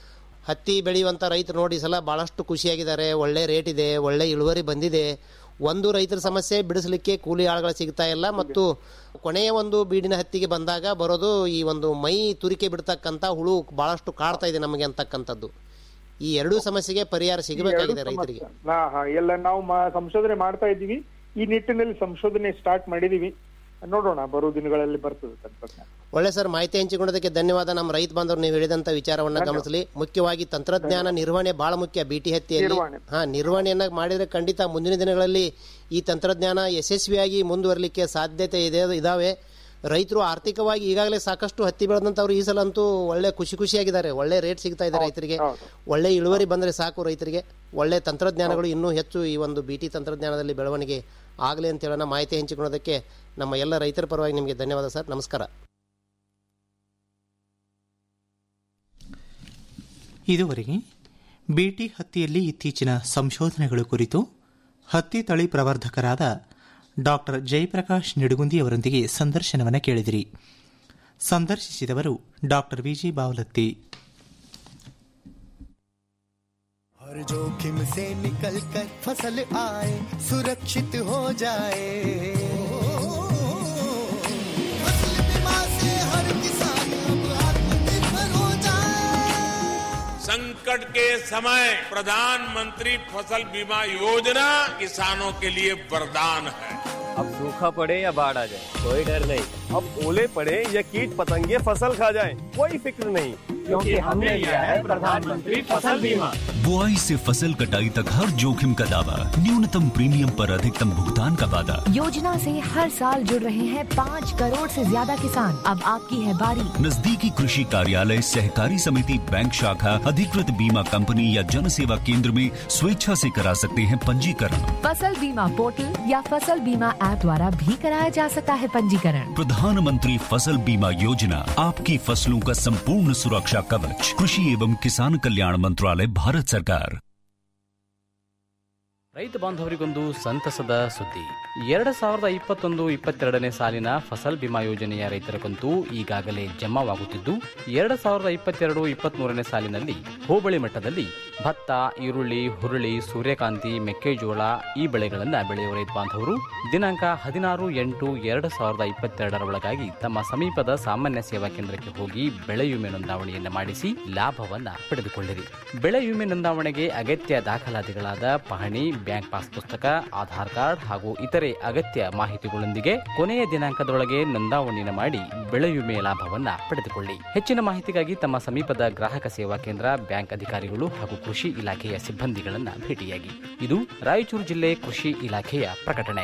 ಹತ್ತಿ ಬೆಳೆಯುವಂತ ರೈತರು ನೋಡಿ ಈ ಸಲ ಬಹಳಷ್ಟು ಖುಷಿಯಾಗಿದ್ದಾರೆ ಒಳ್ಳೆ ರೇಟ್ ಇದೆ ಒಳ್ಳೆ ಇಳುವರಿ ಬಂದಿದೆ ಒಂದು ರೈತರ ಸಮಸ್ಯೆ ಬಿಡಿಸಲಿಕ್ಕೆ ಕೂಲಿ ಆಳುಗಳು ಸಿಗ್ತಾ ಇಲ್ಲ ಮತ್ತು ಕೊನೆಯ ಒಂದು ಬೀಡಿನ ಹತ್ತಿಗೆ ಬಂದಾಗ ಬರೋದು ಈ ಒಂದು ಮೈ ತುರಿಕೆ ಬಿಡ್ತಕ್ಕಂತ ಹುಳು ಬಹಳಷ್ಟು ಕಾಡ್ತಾ ಇದೆ ನಮಗೆ ಅಂತಕ್ಕಂಥದ್ದು ಈ ಎರಡೂ ಸಮಸ್ಯೆಗೆ ಪರಿಹಾರ ಸಿಗಬೇಕಾಗಿದೆ
ಎರಡು
ರೈತರಿಗೆ
ಸಮಸ್ಯೆ. ಹಾ ಹಾ ಎಲ್ಲ ನಾವು ಮಾ- ಸಂಶೋಧನೆ ಮಾಡ್ತಾ ಇದ್ದೀವಿ ಈ ನಿಟ್ಟಿನಲ್ಲಿ ಸಂಶೋಧನೆ ಸ್ಟಾರ್ಟ್ ಮಾಡಿದೀವಿ ನೋಡೋಣ ಬರೋ ದಿನಗಳಲ್ಲಿ ಬರ್ತದೆ ತಂತ್ರಜ್ಞಾನ
ಒಳ್ಳೆ ಸರ್ ಮಾಹಿತಿ ಹಂಚಿಕೊಂಡದಕ್ಕೆ ಧನ್ಯವಾದ ನಮ್ಮ ರೈತ ಬಾಂಧವರು ನೀವು ಹೇಳಿದಂತ ವಿಚಾರವನ್ನ ಗಮನಿಸಲಿ ಮುಖ್ಯವಾಗಿ ತಂತ್ರಜ್ಞಾನ ನಿರ್ವಹಣೆ ಬಹಳ ಮುಖ್ಯ ಬಿಟಿ ಹತ್ತಿಯಲ್ಲಿ
ನಿರ್ವಹಣೆ.
ಹಾ ನಿರ್ವಹಣೆಯನ್ನ ಮಾಡಿದ್ರೆ ಖಂಡಿತ ಮುಂದಿನ ದಿನಗಳಲ್ಲಿ ಈ ತಂತ್ರಜ್ಞಾನ ಯಶಸ್ವಿಯಾಗಿ ಮುಂದುವರಲಿಕ್ಕೆ ಸಾಧ್ಯತೆ ಇದೆ ಇದಾವೆ ರೈತರು ಆರ್ಥಿಕವಾಗಿ ಈಗಾಗಲೇ ಸಾಕಷ್ಟು ಹತ್ತಿ ಬೆಳೆದಂತವ್ರು ಈ ಸಲ ಅಂತೂ ಒಳ್ಳೆ ಖುಷಿ ಖುಷಿಯಾಗಿದ್ದಾರೆ ಒಳ್ಳೆ ರೇಟ್ ಸಿಗ್ತಾ ಇದೆ ರೈತರಿಗೆ ಒಳ್ಳೆ ಇಳುವರಿ ಬಂದ್ರೆ ಸಾಕು ರೈತರಿಗೆ ಒಳ್ಳೆ ತಂತ್ರಜ್ಞಾನಗಳು ಇನ್ನೂ ಹೆಚ್ಚು ಈ ಒಂದು ಬಿಟಿ ತಂತ್ರಜ್ಞಾನದಲ್ಲಿ ಬೆಳವಣಿಗೆ ಆಗಲಿ ಅಂತ ಹೇಳೋಣ ಮಾಹಿತಿ ಹಂಚಿಕೊಳ್ಳೋದಕ್ಕೆ ನಮ್ಮ ಎಲ್ಲ ರೈತರ ಪರವಾಗಿ ನಿಮಗೆ ಧನ್ಯವಾದ ಸರ್ ನಮಸ್ಕಾರ
ಇದುವರೆಗೆ ಬಿಟಿ ಹತ್ತಿಯಲ್ಲಿ ಇತ್ತೀಚಿನ ಸಂಶೋಧನೆಗಳು ಕುರಿತು ಹತ್ತಿ ತಳಿ ಪ್ರವರ್ಧಕರಾದ ಡಾಕ್ಟರ್ ಜಯಪ್ರಕಾಶ್ ನಿಡುಗುಂದಿ ಅವರೊಂದಿಗೆ ಸಂದರ್ಶನವನ್ನು ಕೇಳಿದಿರಿ ಸಂದರ್ಶಿಸಿದವರು ಡಾಕ್ಟರ್ ವಿಜಿ ಬಾವಲತ್ತಿ
हर जोखिम से निकल कर फसल आए सुरक्षित हो जाए फसल बीमा से हर किसान अब आत्मनिर्भर हो जाए
संकट के समय प्रधानमंत्री फसल बीमा योजना किसानों के लिए वरदान है
अब सूखा पड़े या बाढ़ आ जाए कोई डर नहीं अब ओले पड़े या कीट पतंगे फसल खा जाए कोई फिक्र नहीं क्योंकि हमने लिया है प्रधानमंत्री फसल बीमा
बुआई से फसल कटाई तक हर जोखिम का दावा न्यूनतम प्रीमियम पर अधिकतम भुगतान का वादा
योजना से हर साल जुड़ रहे हैं पाँच करोड़ से ज्यादा किसान अब आपकी है बारी
नजदीकी कृषि कार्यालय सहकारी समिति बैंक शाखा अधिकृत बीमा कंपनी या जन सेवा केंद्र में स्वेच्छा से करा सकते हैं पंजीकरण
फसल बीमा पोर्टल या फसल बीमा ऐप द्वारा भी कराया जा सकता है पंजीकरण
प्रधानमंत्री फसल बीमा योजना आपकी फसलों का संपूर्ण सुरक्षा कवच कृषि एवं किसान कल्याण मंत्रालय भारत सरकार
ರೈತ ಬಾಂಧವರಿಗೊಂದು ಸಂತಸದ ಸುದ್ದಿ ಎರಡು ಸಾವಿರದ ಇಪ್ಪತ್ತೊಂದು ಇಪ್ಪತ್ತೆರಡನೇ ಸಾಲಿನ ಫಸಲ್ ಬಿಮಾ ಯೋಜನೆಯ ರೈತರ ಕಂತು ಈಗಾಗಲೇ ಜಮಾವಾಗುತ್ತಿದ್ದು ಎರಡು ಸಾವಿರದ ಇಪ್ಪತ್ತೆರಡು ಇಪ್ಪತ್ಮೂರನೇ ಸಾಲಿನಲ್ಲಿ ಹೋಬಳಿ ಮಟ್ಟದಲ್ಲಿ ಭತ್ತ ಈರುಳ್ಳಿ ಹುರುಳಿ ಸೂರ್ಯಕಾಂತಿ ಮೆಕ್ಕೆಜೋಳ ಈ ಬೆಳೆಗಳನ್ನು ಬೆಳೆಯುವ ರೈತ ಬಾಂಧವರು ದಿನಾಂಕ ಹದಿನಾರು ಎಂಟು ಎರಡು ಸಾವಿರದ ಇಪ್ಪತ್ತೆರಡರ ಒಳಗಾಗಿ ತಮ್ಮ ಸಮೀಪದ ಸಾಮಾನ್ಯ ಸೇವಾ ಕೇಂದ್ರಕ್ಕೆ ಹೋಗಿ ಬೆಳೆ ವಿಮೆ ನೋಂದಾವಣಿಯನ್ನು ಮಾಡಿಸಿ ಲಾಭವನ್ನ ಪಡೆದುಕೊಳ್ಳಿರಿ ಬೆಳೆ ವಿಮೆ ನೋಂದಾವಣೆಗೆ ಅಗತ್ಯ ದಾಖಲಾತಿಗಳಾದ ಪಹಣಿ ಬ್ಯಾಂಕ್ ಪಾಸ್ ಪುಸ್ತಕ ಆಧಾರ್ ಕಾರ್ಡ್ ಹಾಗೂ ಇತರೆ ಅಗತ್ಯ ಮಾಹಿತಿಗಳೊಂದಿಗೆ ಕೊನೆಯ ದಿನಾಂಕದೊಳಗೆ ನೋಂದಾವಣಿಯನ್ನು ಮಾಡಿ ಬೆಳೆ ವಿಮೆಯ ಲಾಭವನ್ನ ಪಡೆದುಕೊಳ್ಳಿ ಹೆಚ್ಚಿನ ಮಾಹಿತಿಗಾಗಿ ತಮ್ಮ ಸಮೀಪದ ಗ್ರಾಹಕ ಸೇವಾ ಕೇಂದ್ರ ಬ್ಯಾಂಕ್ ಅಧಿಕಾರಿಗಳು ಹಾಗೂ ಕೃಷಿ ಇಲಾಖೆಯ ಸಿಬ್ಬಂದಿಗಳನ್ನ ಭೇಟಿಯಾಗಿ ಇದು ರಾಯಚೂರು ಜಿಲ್ಲೆ ಕೃಷಿ ಇಲಾಖೆಯ ಪ್ರಕಟಣೆ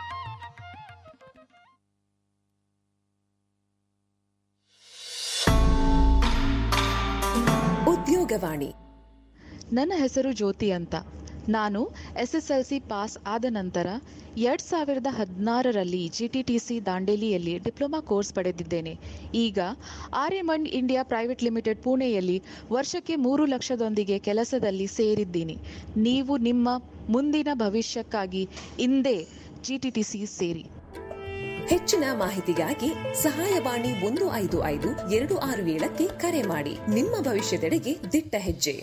ಉದ್ಯೋಗವಾಣಿ ನನ್ನ ಹೆಸರು ಜ್ಯೋತಿ ಅಂತ ನಾನು S S L C pass ಆದ ನಂತರ ಎರಡು ಸಾವಿರದ ಹದಿನಾರರಲ್ಲಿ ಜಿ ಟಿ ಟಿ ಸಿ ದಾಂಡೇಲಿಯಲ್ಲಿ ಡಿಪ್ಲೊಮಾ ಕೋರ್ಸ್ ಪಡೆದಿದ್ದೇನೆ ಈಗ ಆರ್ಯಮಂಡ್ ಇಂಡಿಯಾ ಪ್ರೈವೇಟ್ ಲಿಮಿಟೆಡ್ ಪುಣೆಯಲ್ಲಿ ವರ್ಷಕ್ಕೆ ಮೂರು ಲಕ್ಷದೊಂದಿಗೆ ಕೆಲಸದಲ್ಲಿ ಸೇರಿದ್ದೀನಿ ನೀವು ನಿಮ್ಮ ಮುಂದಿನ ಭವಿಷ್ಯಕ್ಕಾಗಿ ಇಂದೇ ಜಿ ಟಿ ಟಿ ಸಿ ಸೇರಿ
ಹೆಚ್ಚಿನ ಮಾಹಿತಿಗಾಗಿ ಸಹಾಯವಾಣಿ ಒಂದು ಐದು ಐದು ಎರಡು ಆರು ಏಳಕ್ಕೆ ಕರೆ ಮಾಡಿ ನಿಮ್ಮ ಭವಿಷ್ಯದೆಡೆಗೆ ದಿಟ್ಟ ಹೆಜ್ಜೆ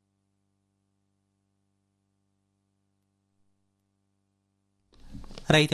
ರೈತ